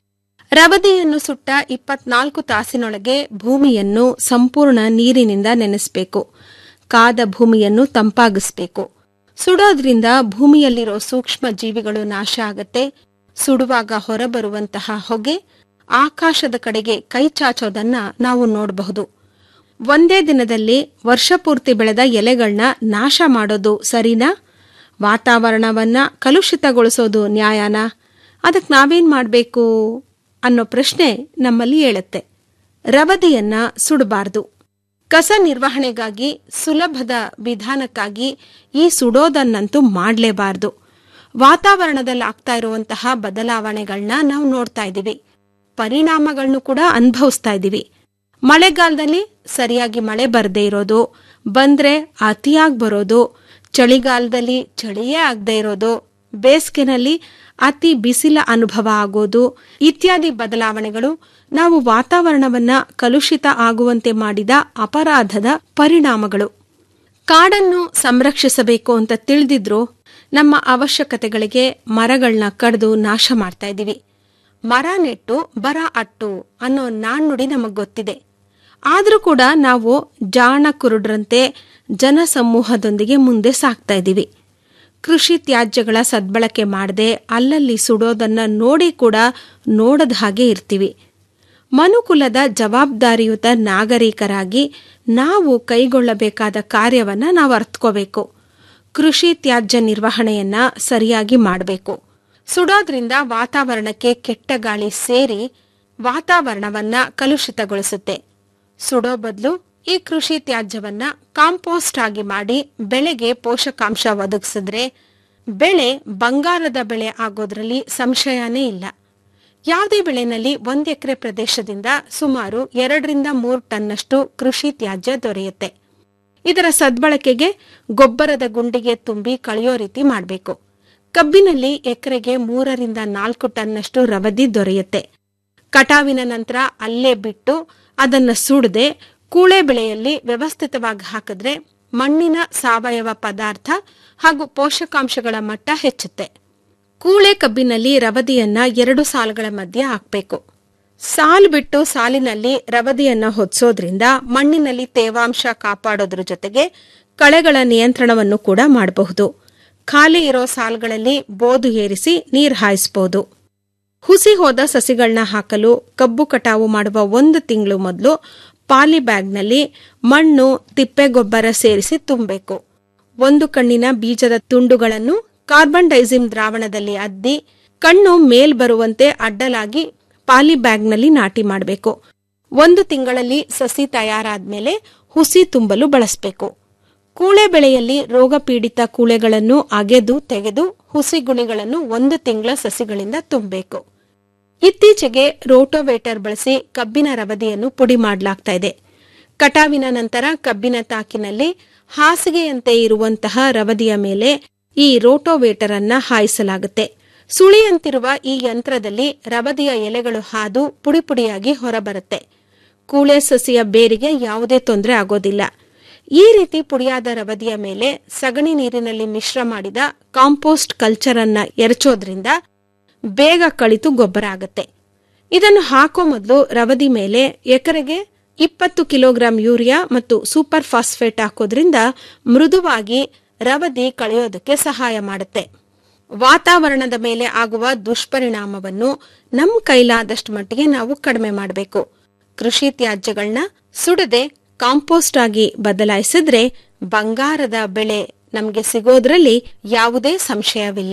[SPEAKER 1] ರವದಿಯನ್ನು ಸುಟ್ಟ ಇಪ್ಪತ್ನಾಲ್ಕು ತಾಸಿನೊಳಗೆ ಭೂಮಿಯನ್ನು ಸಂಪೂರ್ಣ ನೀರಿನಿಂದ ನೆನೆಸಬೇಕು ಕಾದ ಭೂಮಿಯನ್ನು ತಂಪಾಗಿಸಬೇಕು ಸುಡೋದ್ರಿಂದ ಭೂಮಿಯಲ್ಲಿರೋ ಸೂಕ್ಷ್ಮ ಜೀವಿಗಳು ನಾಶ ಆಗತ್ತೆ ಸುಡುವಾಗ ಹೊರಬರುವಂತಹ ಹೊಗೆ ಆಕಾಶದ ಕಡೆಗೆ ಕೈ ಚಾಚೋದನ್ನ ನಾವು ನೋಡಬಹುದು ಒಂದೇ ದಿನದಲ್ಲಿ ವರ್ಷಪೂರ್ತಿ ಬೆಳೆದ ಎಲೆಗಳನ್ನ ನಾಶ ಮಾಡೋದು ಸರಿನಾ ವಾತಾವರಣವನ್ನ ಕಲುಷಿತಗೊಳಿಸೋದು ನ್ಯಾಯನಾ ಅದಕ್ಕೆ ನಾವೇನ್ ಮಾಡಬೇಕು ಅನ್ನೋ ಪ್ರಶ್ನೆ ನಮ್ಮಲ್ಲಿ ಏಳುತ್ತೆ ರವದಿಯನ್ನ ಸುಡಬಾರ್ದು ಕಸ ನಿರ್ವಹಣೆಗಾಗಿ ಸುಲಭದ ವಿಧಾನಕ್ಕಾಗಿ ಈ ಸುಡೋದನ್ನಂತೂ ಮಾಡಲೇಬಾರ್ದು ವಾತಾವರಣದಲ್ಲಿ ಆಗ್ತಾ ಇರುವಂತಹ ಬದಲಾವಣೆಗಳನ್ನ ನಾವು ನೋಡ್ತಾ ಇದ್ದೀವಿ ಪರಿಣಾಮಗಳನ್ನು ಕೂಡ ಅನುಭವಿಸ್ತಾ ಇದ್ದೀವಿ ಮಳೆಗಾಲದಲ್ಲಿ ಸರಿಯಾಗಿ ಮಳೆ ಬರದೇ ಇರೋದು ಬಂದ್ರೆ ಅತಿಯಾಗಿ ಬರೋದು ಚಳಿಗಾಲದಲ್ಲಿ ಚಳಿಯೇ ಆಗದೆ ಇರೋದು ಬೇಸಿಗೆನಲ್ಲಿ ಅತಿ ಬಿಸಿಲ ಅನುಭವ ಆಗೋದು ಇತ್ಯಾದಿ ಬದಲಾವಣೆಗಳು ನಾವು ವಾತಾವರಣವನ್ನ ಕಲುಷಿತ ಆಗುವಂತೆ ಮಾಡಿದ ಅಪರಾಧದ ಪರಿಣಾಮಗಳು ಕಾಡನ್ನು ಸಂರಕ್ಷಿಸಬೇಕು ಅಂತ ತಿಳಿದಿದ್ರು ನಮ್ಮ ಅವಶ್ಯಕತೆಗಳಿಗೆ ಮರಗಳನ್ನ ಕಡಿದು ನಾಶ ಮಾಡ್ತಾ ಇದ್ದೀವಿ ಮರ ನೆಟ್ಟು ಬರ ಅಟ್ಟು ಅನ್ನೋ ನಾಣ್ಣುಡಿ ನಮಗ್ ಗೊತ್ತಿದೆ ಆದ್ರೂ ಕೂಡ ನಾವು ಜಾಣ ಕುರುಡ್ರಂತೆ ಜನಸಮೂಹದೊಂದಿಗೆ ಮುಂದೆ ಸಾಗ್ತಾ ಇದ್ದೀವಿ ಕೃಷಿ ತ್ಯಾಜ್ಯಗಳ ಸದ್ಬಳಕೆ ಮಾಡದೆ ಅಲ್ಲಲ್ಲಿ ಸುಡೋದನ್ನ ನೋಡಿ ಕೂಡ ನೋಡದ ಹಾಗೆ ಇರ್ತೀವಿ ಮನುಕುಲದ ಜವಾಬ್ದಾರಿಯುತ ನಾಗರಿಕರಾಗಿ ನಾವು ಕೈಗೊಳ್ಳಬೇಕಾದ ಕಾರ್ಯವನ್ನ ನಾವು ಅರ್ಥಕೋಬೇಕು ಕೃಷಿ ತ್ಯಾಜ್ಯ ನಿರ್ವಹಣೆಯನ್ನ ಸರಿಯಾಗಿ ಮಾಡಬೇಕು ಸುಡೋದ್ರಿಂದ ವಾತಾವರಣಕ್ಕೆ ಕೆಟ್ಟ ಗಾಳಿ ಸೇರಿ ವಾತಾವರಣವನ್ನ ಕಲುಷಿತಗೊಳಿಸುತ್ತೆ ಸುಡೋ ಬದಲು ಈ ಕೃಷಿ ತ್ಯಾಜ್ಯವನ್ನ ಕಾಂಪೋಸ್ಟ್ ಆಗಿ ಮಾಡಿ ಬೆಳೆಗೆ ಪೋಷಕಾಂಶ ಒದಗಿಸಿದ್ರೆ ಬೆಳೆ ಬಂಗಾರದ ಬೆಳೆ ಆಗೋದ್ರಲ್ಲಿ ಸಂಶಯನೇ ಇಲ್ಲ ಯಾವುದೇ ಬೆಳೆನಲ್ಲಿ ಒಂದ್ ಎಕರೆ ಪ್ರದೇಶದಿಂದ ಸುಮಾರು ಎರಡರಿಂದ ಮೂರು ಟನ್ನಷ್ಟು ಕೃಷಿ ತ್ಯಾಜ್ಯ ದೊರೆಯುತ್ತೆ ಇದರ ಸದ್ಬಳಕೆಗೆ ಗೊಬ್ಬರದ ಗುಂಡಿಗೆ ತುಂಬಿ ಕಳೆಯೋ ರೀತಿ ಮಾಡಬೇಕು ಕಬ್ಬಿನಲ್ಲಿ ಎಕರೆಗೆ ಮೂರರಿಂದ ನಾಲ್ಕು ಟನ್ನಷ್ಟು ರವದಿ ದೊರೆಯುತ್ತೆ ಕಟಾವಿನ ನಂತರ ಅಲ್ಲೇ ಬಿಟ್ಟು ಅದನ್ನ ಸುಡದೆ ಕೂಳೆ ಬೆಳೆಯಲ್ಲಿ ವ್ಯವಸ್ಥಿತವಾಗಿ ಹಾಕಿದ್ರೆ ಮಣ್ಣಿನ ಸಾವಯವ ಪದಾರ್ಥ ಹಾಗೂ ಪೋಷಕಾಂಶಗಳ ಮಟ್ಟ ಹೆಚ್ಚುತ್ತೆ ಕೂಳೆ ಕಬ್ಬಿನಲ್ಲಿ ರವದಿಯನ್ನ ಎರಡು ಸಾಲುಗಳ ಮಧ್ಯೆ ಹಾಕಬೇಕು ಸಾಲು ಬಿಟ್ಟು ಸಾಲಿನಲ್ಲಿ ರವದಿಯನ್ನ ಹೊತ್ಸೋದ್ರಿಂದ ಮಣ್ಣಿನಲ್ಲಿ ತೇವಾಂಶ ಕಾಪಾಡೋದ್ರ ಜೊತೆಗೆ ಕಳೆಗಳ ನಿಯಂತ್ರಣವನ್ನು ಕೂಡ ಮಾಡಬಹುದು ಖಾಲಿ ಇರೋ ಸಾಲ್ಗಳಲ್ಲಿ ಬೋದು ಏರಿಸಿ ನೀರ್ ಹಾಯಿಸಬಹುದು ಹುಸಿ ಹೋದ ಸಸಿಗಳನ್ನ ಹಾಕಲು ಕಬ್ಬು ಕಟಾವು ಮಾಡುವ ಒಂದು ತಿಂಗಳು ಮೊದಲು ಪಾಲಿ ಬ್ಯಾಗ್ನಲ್ಲಿ ಮಣ್ಣು ತಿಪ್ಪೆಗೊಬ್ಬರ ಸೇರಿಸಿ ತುಂಬಬೇಕು ಒಂದು ಕಣ್ಣಿನ ಬೀಜದ ತುಂಡುಗಳನ್ನು ಕಾರ್ಬನ್ ಡೈಸಿಮ್ ದ್ರಾವಣದಲ್ಲಿ ಅದ್ದಿ ಕಣ್ಣು ಮೇಲ್ ಬರುವಂತೆ ಅಡ್ಡಲಾಗಿ ಪಾಲಿ ಬ್ಯಾಗ್ನಲ್ಲಿ ನಾಟಿ ಮಾಡಬೇಕು ಒಂದು ತಿಂಗಳಲ್ಲಿ ಸಸಿ ತಯಾರಾದ್ಮೇಲೆ ಹುಸಿ ತುಂಬಲು ಬಳಸಬೇಕು ಕೂಳೆ ಬೆಳೆಯಲ್ಲಿ ರೋಗ ಪೀಡಿತ ಕೂಳೆಗಳನ್ನು ಅಗೆದು ತೆಗೆದು ಹುಸಿ ಗುಣಿಗಳನ್ನು ಒಂದು ತಿಂಗಳ ಸಸಿಗಳಿಂದ ತುಂಬಬೇಕು ಇತ್ತೀಚೆಗೆ ರೋಟೋವೇಟರ್ ಬಳಸಿ ಕಬ್ಬಿನ ರವದಿಯನ್ನು ಪುಡಿ ಮಾಡಲಾಗ್ತಾ ಇದೆ ಕಟಾವಿನ ನಂತರ ಕಬ್ಬಿನ ತಾಕಿನಲ್ಲಿ ಹಾಸಿಗೆಯಂತೆ ಇರುವಂತಹ ರವದಿಯ ಮೇಲೆ ಈ ರೋಟೋವೇಟರ್ ಅನ್ನ ಹಾಯಿಸಲಾಗುತ್ತೆ ಸುಳಿಯಂತಿರುವ ಈ ಯಂತ್ರದಲ್ಲಿ ರವದಿಯ ಎಲೆಗಳು ಹಾದು ಪುಡಿ ಪುಡಿಯಾಗಿ ಹೊರಬರುತ್ತೆ ಕೂಳೆ ಸಸಿಯ ಬೇರಿಗೆ ಯಾವುದೇ ತೊಂದರೆ ಆಗೋದಿಲ್ಲ ಈ ರೀತಿ ಪುಡಿಯಾದ ರವದಿಯ ಮೇಲೆ ಸಗಣಿ ನೀರಿನಲ್ಲಿ ಮಿಶ್ರ ಮಾಡಿದ ಕಾಂಪೋಸ್ಟ್ ಕಲ್ಚರ್ ಅನ್ನ ಎರಚೋದ್ರಿಂದ ಬೇಗ ಕಳಿತು ಗೊಬ್ಬರ ಆಗುತ್ತೆ ಇದನ್ನು ಹಾಕೋ ಮೊದಲು ರವದಿ ಮೇಲೆ ಎಕರೆಗೆ ಇಪ್ಪತ್ತು ಕಿಲೋಗ್ರಾಂ ಯೂರಿಯಾ ಮತ್ತು ಸೂಪರ್ ಫಾಸ್ಫೇಟ್ ಹಾಕೋದ್ರಿಂದ ಮೃದುವಾಗಿ ರವದಿ ಕಳೆಯೋದಕ್ಕೆ ಸಹಾಯ ಮಾಡುತ್ತೆ ವಾತಾವರಣದ ಮೇಲೆ ಆಗುವ ದುಷ್ಪರಿಣಾಮವನ್ನು ನಮ್ಮ ಕೈಲಾದಷ್ಟು ಮಟ್ಟಿಗೆ ನಾವು ಕಡಿಮೆ ಮಾಡಬೇಕು ಕೃಷಿ ತ್ಯಾಜ್ಯಗಳನ್ನ ಸುಡದೆ ಕಾಂಪೋಸ್ಟ್ ಆಗಿ ಬದಲಾಯಿಸಿದ್ರೆ ಬಂಗಾರದ ಬೆಳೆ ನಮಗೆ ಸಿಗೋದ್ರಲ್ಲಿ ಯಾವುದೇ ಸಂಶಯವಿಲ್ಲ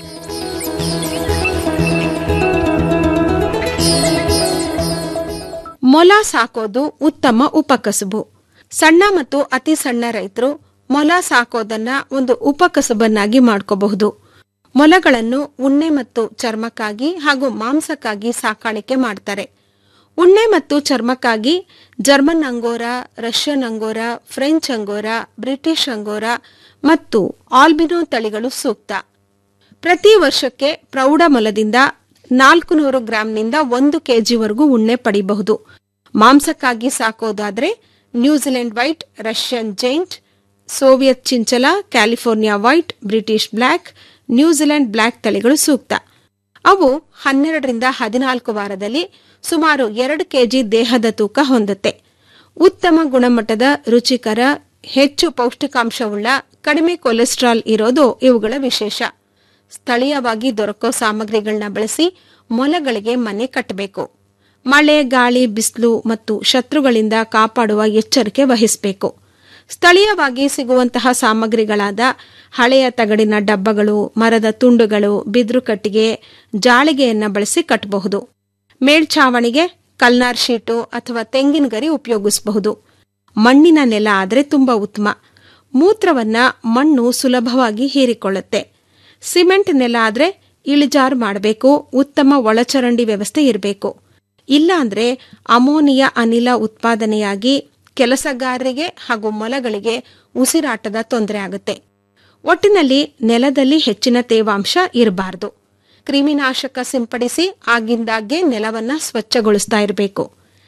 [SPEAKER 1] ಮೊಲ ಸಾಕೋದು ಉತ್ತಮ ಉಪಕಸುಬು ಸಣ್ಣ ಮತ್ತು ಅತಿ ಸಣ್ಣ ರೈತರು ಮೊಲ ಸಾಕೋದನ್ನ ಒಂದು ಉಪಕಸಬನ್ನಾಗಿ ಮಾಡ್ಕೋಬಹುದು ಮೊಲಗಳನ್ನು ಉಣ್ಣೆ ಮತ್ತು ಚರ್ಮಕ್ಕಾಗಿ ಹಾಗೂ ಮಾಂಸಕ್ಕಾಗಿ ಸಾಕಾಣಿಕೆ ಮಾಡ್ತಾರೆ ಉಣ್ಣೆ ಮತ್ತು ಚರ್ಮಕ್ಕಾಗಿ German Angora Russian Angora French Angora British Angora ಮತ್ತು ಆಲ್ಬಿನೋ ತಳಿಗಳು ಸೂಕ್ತ ಪ್ರತಿ ವರ್ಷಕ್ಕೆ ಪ್ರೌಢ ಮೊಲದಿಂದ ನಾಲ್ಕು ನೂರು ಗ್ರಾಂನಿಂದ ಒಂದು ಕೆಜಿವರೆಗೂ ಉಣ್ಣೆ ಪಡಿಬಹುದು ಮಾಂಸಕ್ಕಾಗಿ ಸಾಕೋದಾದ್ರೆ New Zealand white Russian giant Soviet chinchilla California white British black New Zealand black ತಳಿಗಳು ಸೂಕ್ತ ಅವು ಹನ್ನೆರಡರಿಂದ ಹದಿನಾಲ್ಕು ವಾರದಲ್ಲಿ ಸುಮಾರು ಎರಡು ಕೆಜಿ ದೇಹದ ತೂಕ ಹೊಂದುತ್ತೆ ಉತ್ತಮ ಗುಣಮಟ್ಟದ ರುಚಿಕರ ಹೆಚ್ಚು ಪೌಷ್ಟಿಕಾಂಶವುಳ್ಳ ಕಡಿಮೆ ಕೊಲೆಸ್ಟ್ರಾಲ್ ಇರೋದು ಇವುಗಳ ವಿಶೇಷ ಸ್ಥಳೀಯವಾಗಿ ದೊರಕೋ ಸಾಮಗ್ರಿಗಳನ್ನ ಬಳಸಿ ಮೊಲಗಳಿಗೆ ಮನೆ ಕಟ್ಟಬೇಕು ಮಳೆ ಗಾಳಿ ಬಿಸಿಲು ಮತ್ತು ಶತ್ರುಗಳಿಂದ ಕಾಪಾಡುವ ಎಚ್ಚರಿಕೆ ವಹಿಸಬೇಕು ಸ್ಥಳೀಯವಾಗಿ ಸಿಗುವಂತಹ ಸಾಮಗ್ರಿಗಳಾದ ಹಳೆಯ ತಗಡಿನ ಡಬ್ಬಗಳು ಮರದ ತುಂಡುಗಳು ಬಿದ್ರು ಕಟ್ಟಿಗೆ ಜಾಳಿಗೆಯನ್ನ ಬಳಸಿ ಕಟ್ಟಬಹುದು ಮೇಲ್ಛಾವಣಿಗೆ ಕಲ್ನಾರ್ ಶೀಟು ಅಥವಾ ತೆಂಗಿನ ಗರಿ ಉಪಯೋಗಿಸಬಹುದು ಮಣ್ಣಿನ ನೆಲ ಆದರೆ ತುಂಬಾ ಉತ್ತಮ ಮೂತ್ರವನ್ನ ಮಣ್ಣು ಸುಲಭವಾಗಿ ಹೀರಿಕೊಳ್ಳುತ್ತೆ ಸಿಮೆಂಟ್ ನೆಲ ಆದ್ರೆ ಇಳಿಜಾರು ಮಾಡಬೇಕು ಉತ್ತಮ ಒಳಚರಂಡಿ ವ್ಯವಸ್ಥೆ ಇರಬೇಕು ಇಲ್ಲಾಂದ್ರೆ ಅಮೋನಿಯಾ ಅನಿಲ ಉತ್ಪಾದನೆಯಾಗಿ ಕೆಲಸಗಾರರಿಗೆ ಹಾಗೂ ಮೊಲಗಳಿಗೆ ಉಸಿರಾಟದ ತೊಂದರೆ ಆಗುತ್ತೆ ಒಟ್ಟಿನಲ್ಲಿ ನೆಲದಲ್ಲಿ ಹೆಚ್ಚಿನ ತೇವಾಂಶ ಇರಬಾರದು ಕ್ರಿಮಿನಾಶಕ ಸಿಂಪಡಿಸಿ ಆಗಿಂದಾಗ್ಗೆ ನೆಲವನ್ನ ಸ್ವಚ್ಛಗೊಳಿಸ್ತಾ ಇರಬೇಕು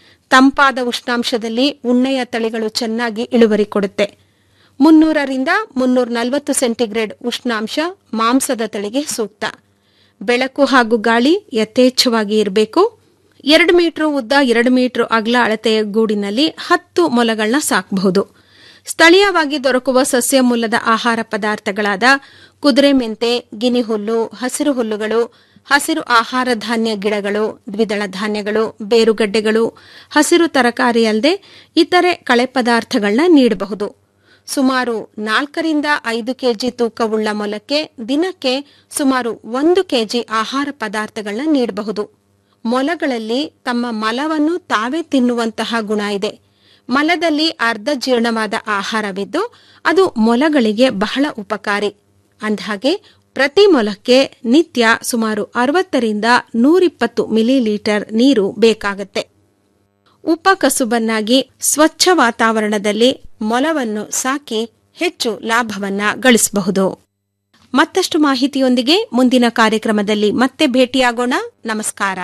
[SPEAKER 1] ತಂಪಾದ ಉಷ್ಣಾಂಶದಲ್ಲಿ ಉಣ್ಣೆಯ ತಳಿಗಳು ಚೆನ್ನಾಗಿ ಇಳುವರಿ ಕೊಡುತ್ತೆ ಮುನ್ನೂರರಿಂದ ಮುನ್ನೂರ ನಲವತ್ತು ಸೆಂಟಿಗ್ರೇಡ್ ಉಷ್ಣಾಂಶ ಮಾಂಸದ ತಳಿಗೆ ಸೂಕ್ತ ಬೆಳಕು ಹಾಗೂ ಗಾಳಿ ಯಥೇಚ್ಛವಾಗಿ ಇರಬೇಕು ಎರಡು ಮೀಟರ್ ಉದ್ದ ಎರಡು ಮೀಟರ್ ಅಗಲ ಅಳತೆಯ ಗೂಡಿನಲ್ಲಿ ಹತ್ತು ಮೊಲಗಳನ್ನ ಸಾಕಬಹುದು ಸ್ಥಳೀಯವಾಗಿ ದೊರಕುವ ಸಸ್ಯ ಮೂಲದ ಆಹಾರ ಪದಾರ್ಥಗಳಾದ ಕುದುರೆ ಮೆಂತೆ ಗಿನಿ ಹುಲ್ಲು ಹಸಿರು ಹುಲ್ಲುಗಳು ಹಸಿರು ಆಹಾರ ಧಾನ್ಯ ಗಿಡಗಳು ದ್ವಿದಳ ಧಾನ್ಯಗಳು ಬೇರುಗಡ್ಡೆಗಳು ಹಸಿರು ತರಕಾರಿ ಅಲ್ಲದೆ ಇತರೆ ಕಳೆ ಪದಾರ್ಥಗಳನ್ನ ನೀಡಬಹುದು ಸುಮಾರು ನಾಲ್ಕರಿಂದ ಐದು ಕೆಜಿ ತೂಕವುಳ್ಳ ಮೊಲಕ್ಕೆ ದಿನಕ್ಕೆ ಸುಮಾರು ಒಂದು ಕೆಜಿ ಆಹಾರ ಪದಾರ್ಥಗಳನ್ನ ನೀಡಬಹುದು ಮೊಲಗಳಲ್ಲಿ ತಮ್ಮ ಮಲವನ್ನು ತಾವೇ ತಿನ್ನುವಂತಹ ಗುಣ ಇದೆ ಮಲದಲ್ಲಿ ಅರ್ಧ ಜೀರ್ಣವಾದ ಆಹಾರವಿದ್ದು ಅದು ಮೊಲಗಳಿಗೆ ಬಹಳ ಉಪಕಾರಿ ಅಂದಹಾಗೆ ಪ್ರತಿ ಮೊಲಕ್ಕೆ ನಿತ್ಯ ಸುಮಾರು ಅರವತ್ತರಿಂದ ನೂರಿಪ್ಪತ್ತು ಮಿಲಿಲೀಟರ್ ನೀರು ಬೇಕಾಗುತ್ತೆ ಉಪಕಸುಬನ್ನಾಗಿ ಸ್ವಚ್ಛ ವಾತಾವರಣದಲ್ಲಿ ಮೊಲವನ್ನು ಸಾಕಿ ಹೆಚ್ಚು ಲಾಭವನ್ನ ಗಳಿಸಬಹುದು ಮತ್ತಷ್ಟು ಮಾಹಿತಿಯೊಂದಿಗೆ ಮುಂದಿನ ಕಾರ್ಯಕ್ರಮದಲ್ಲಿ ಮತ್ತೆ ಭೇಟಿಯಾಗೋಣ ನಮಸ್ಕಾರ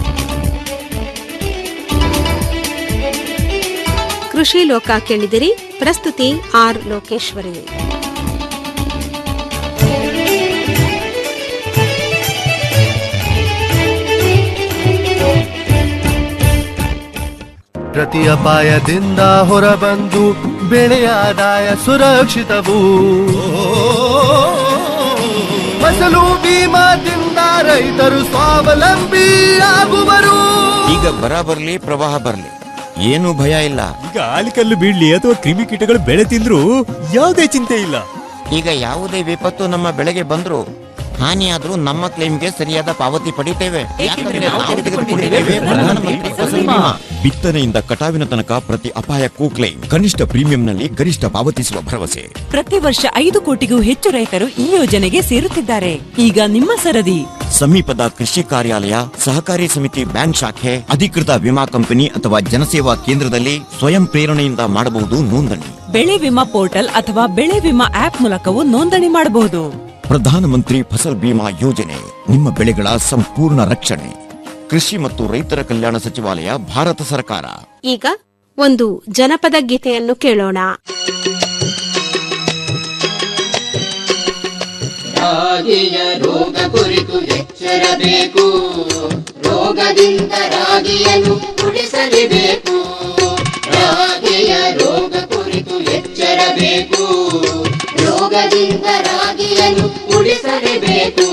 [SPEAKER 1] ಕೃಷಿ ಲೋಕ ಕೇಳಿದಿರಿ ಪ್ರಸ್ತುತಿ ಆರ್ ಲೋಕೇಶ್ವರಿ
[SPEAKER 17] ಪ್ರತಿ ಅಪಾಯದಿಂದ ಹೊರಬಂದು ಬೆಳೆಯ ಆದಾಯ ಸುರಕ್ಷಿತವು ಫಸಲು ಬೀಮಾದಿಂದ ರೈತರು ಸ್ವಾವಲಂಬಿ ಆಗುವರು
[SPEAKER 18] ಈಗ ಬರ ಬರ್ಲಿ ಪ್ರವಾಹ ಬರ್ಲಿ ಏನು ಭಯ ಇಲ್ಲ
[SPEAKER 19] ಈಗ ಆಲಿಕಲ್ಲು ಬೀಳ್ಲಿ ಅಥವಾ ಕ್ರಿಮಿಕೀಟಗಳು ಬೆಳೆ ತಿಂದ್ರು ಯಾವುದೇ ಚಿಂತೆ ಇಲ್ಲ
[SPEAKER 18] ಈಗ ಯಾವುದೇ ವಿಪತ್ತು ನಮ್ಮ ಬೆಳೆಗೆ ಬಂದ್ರು ಹಾನಿಯಾದ್ರೂ ನಮ್ಮ ಕ್ಲೈಮ್ಗೆ ಸರಿಯಾದ ಪಾವತಿ ಪಡಿತೇವೆ ಯಾಕಂದ್ರೆ ನಾವು ತೆಗೆದುಕೊಂಡಿದ್ದೇವೆ ಪ್ರಧಾನಮಂತ್ರಿ ಫಸಲ್ ಬಿಮಾ. ಬಿತ್ತನೆಯಿಂದ ಕಟಾವಿನ ತನಕ ಪ್ರತಿ ಅಪಾಯಕ್ಕೂ ಕ್ಲೈಮ್ ಕನಿಷ್ಠ ಪ್ರೀಮಿಯಂನಲ್ಲಿ ಗರಿಷ್ಠ ಪಾವತಿಸುವ ಭರವಸೆ
[SPEAKER 20] ಪ್ರತಿ ವರ್ಷ ಐದು ಕೋಟಿಗೂ ಹೆಚ್ಚು ರೈತರು ಈ ಯೋಜನೆಗೆ ಸೇರುತ್ತಿದ್ದಾರೆ ಈಗ ನಿಮ್ಮ ಸರದಿ
[SPEAKER 18] ಸಮೀಪದ ಕೃಷಿ ಕಾರ್ಯಾಲಯ ಸಹಕಾರಿ ಸಮಿತಿ ಬ್ಯಾಂಕ್ ಶಾಖೆ ಅಧಿಕೃತ ವಿಮಾ ಕಂಪನಿ ಅಥವಾ ಜನಸೇವಾ ಕೇಂದ್ರದಲ್ಲಿ ಸ್ವಯಂ ಪ್ರೇರಣೆಯಿಂದ ಮಾಡಬಹುದು ನೋಂದಣಿ
[SPEAKER 20] ಬೆಳೆ ವಿಮಾ ಪೋರ್ಟಲ್ ಅಥವಾ ಬೆಳೆ ವಿಮಾ ಆಪ್ ಮೂಲಕವೂ ನೋಂದಣಿ ಮಾಡಬಹುದು
[SPEAKER 18] ಪ್ರಧಾನಮಂತ್ರಿ ಫಸಲ್ ಬಿಮಾ ಯೋಜನೆ ನಿಮ್ಮ ಬೆಳೆಗಳ ಸಂಪೂರ್ಣ ರಕ್ಷಣೆ ಕೃಷಿ ಮತ್ತು ರೈತರ ಕಲ್ಯಾಣ ಸಚಿವಾಲಯ ಭಾರತ ಸರ್ಕಾರ
[SPEAKER 1] ಈಗ ಒಂದು ಜನಪದ ಗೀತೆಯನ್ನು ಕೇಳೋಣ
[SPEAKER 2] ರಾಗಿಯ ರೋಗ ಕುರಿತು ಎಚ್ಚರಬೇಕು ರೋಗದಿಂದ ರಾಗಿಯನ್ನು ಉಳಿಸಲೇಬೇಕು ರಾಗಿಯ ರೋಗ ಕುರಿತು ಎಚ್ಚರಬೇಕು ರೋಗದಿಂದ ರಾಗಿಯನ್ನು ಉಳಿಸಲೇಬೇಕು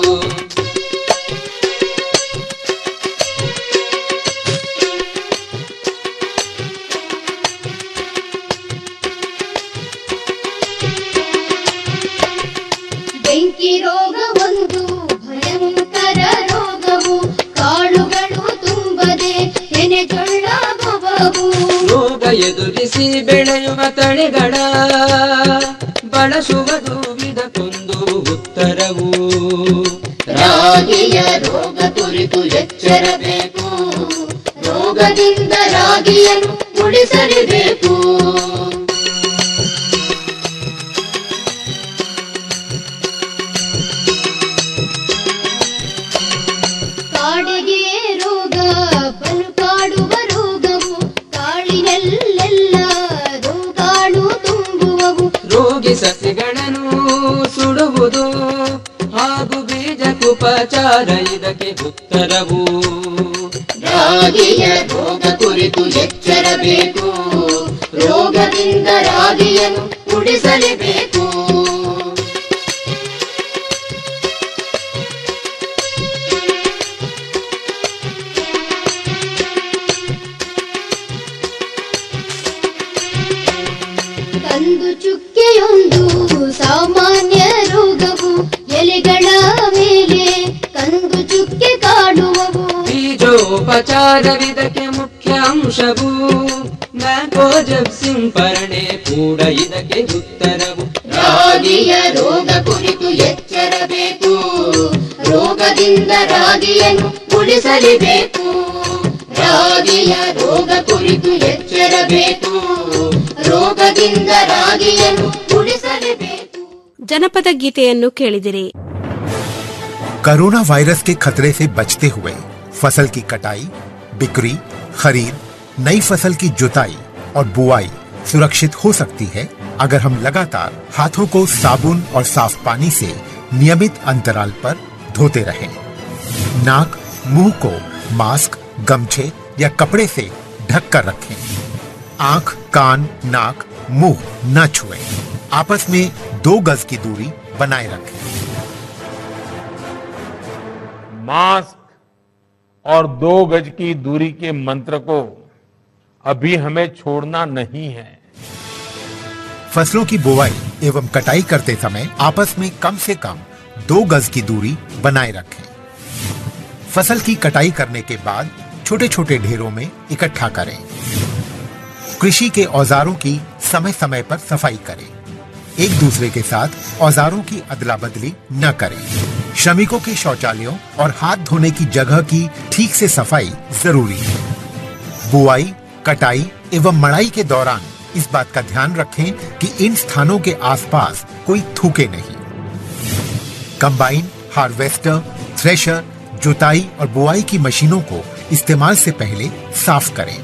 [SPEAKER 21] ಬೆಂಕಿ ರೋಗ ಒಂದು ಭಯಂಕರ ರೋಗವು ಕಾಳುಗಳು ತುಂಬದೆ ಹೆನೆಜೊಳ್ಳಾಗುವವು
[SPEAKER 2] ರೋಗ ಎದುರಿಸಿ ಬೆಳೆಯುವ ತಳಿಗಳ ಬಳಸುವುದು ಇದಕ್ಕೊಂದು ಉತ್ತರವು ರಾಗಿಯ ರೋಗ ಕುರಿತು ಎಚ್ಚರಬೇಕು ರೋಗದಿಂದ ರಾಗಿಯನ್ನು ಉಳಿಸಲೇಬೇಕು
[SPEAKER 21] ಕಾಡಿಗೆ ರೋಗ ಬಲು ಕಾಡುವ ರೋಗವು ಕಾಳಿನಲ್ಲೆಲ್ಲ ರೋಗಾಣು ತುಂಬುವವು
[SPEAKER 2] ರೋಗಿ ಸಸಿಗಳನ್ನು ಸುಡುವುದು ಹಾಗೂ ಬೀಜಕ್ಕುಪಚಾರ ಇದಕ್ಕೆ ಉತ್ತರವು ರಾಗಿಯ ರೋಗ ಕುರಿತು ಎಚ್ಚರಬೇಕು ರೋಗದಿಂದ ರಾಗಿಯನ್ನು ಉಳಿಸಲೇಬೇಕು
[SPEAKER 21] ಕಂದು ಚುಕ್ಕೆಯೊಂದು ಸಾಮಾನ್ಯ ರೋಗವು ಎಲೆಗಳ ಮೇಲೆ ಕಂದು ಚುಕ್ಕೆ ಕಾಡುವವು
[SPEAKER 2] ಬೀಜೋಪಚಾರವಿದಕ್ಕೆ ಮುಖ್ಯ ಅಂಶವು ಮ್ಯಾಕೋಜಬ್ ಸಿಂಪರಣೆ ಕೂಡ ಇದಕ್ಕೆ ಉತ್ತರವು ರಾಗಿಯ ರೋಗ ಕುರಿತು ಎಚ್ಚರಬೇಕು ರೋಗದಿಂದ ರಾಗಿಯನ್ನು ಉಳಿಸಲೇಬೇಕು ರಾಗಿಯ ರೋಗ ಕುರಿತು ಎಚ್ಚರಬೇಕು ರೋಗದಿಂದ ರಾಗಿಯನ್ನು ಉಳಿಸಲೇಬೇಕು
[SPEAKER 1] ಜನಪದ ಗೀತೆಯನ್ನು ಕೇಳಿದಿರಿ
[SPEAKER 22] कोरोना वायरस के खतरे से बचते हुए फसल की कटाई बिक्री खरीद नई फसल की जुताई और बुआई सुरक्षित हो सकती है अगर हम लगातार हाथों को साबुन और साफ पानी से नियमित अंतराल पर धोते रहें। नाक मुंह को मास्क गमछे या कपड़े से ढक कर रखें आंख कान नाक मुंह न छुएं। आपस में दो गज की दूरी बनाए रखें
[SPEAKER 3] मास्क और दो गज की दूरी के मंत्र को अभी हमें छोड़ना नहीं है
[SPEAKER 22] फसलों की बुवाई एवं कटाई करते समय आपस में कम से कम दो गज की दूरी बनाए रखें फसल की कटाई करने के बाद छोटे छोटे ढेरों में इकट्ठा करें कृषि के औजारों की समय समय पर सफाई करें एक दूसरे के साथ औजारों की अदला बदली न करें श्रमिकों के शौचालयों और हाथ धोने की जगह की ठीक से सफाई जरूरी है बुआई कटाई एवं मड़ाई के दौरान इस बात का ध्यान रखें कि इन स्थानों के आसपास कोई थूके नहीं कंबाइन हार्वेस्टर थ्रेशर जुताई और बुआई की मशीनों को इस्तेमाल से पहले साफ करें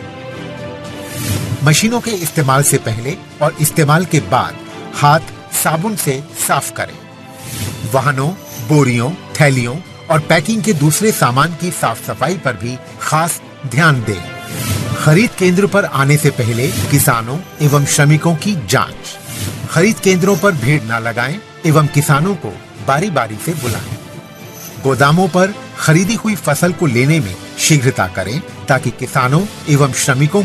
[SPEAKER 22] मशीनों के इस्तेमाल से पहले और इस्तेमाल के बाद हाथ साबुन से साफ करें वाहनों बोरियों थैलियों और पैकिंग के दूसरे सामान की साफ सफाई पर भी खास ध्यान दें खरीद केंद्र पर आने से पहले किसानों एवं श्रमिकों की जांच खरीद केंद्रों पर भीड़ न लगाएं एवं किसानों को बारी बारी से बुलाएं गोदामों पर खरीदी हुई फसल को लेने में शीघ्रता करें ताकि किसानों एवं श्रमिकों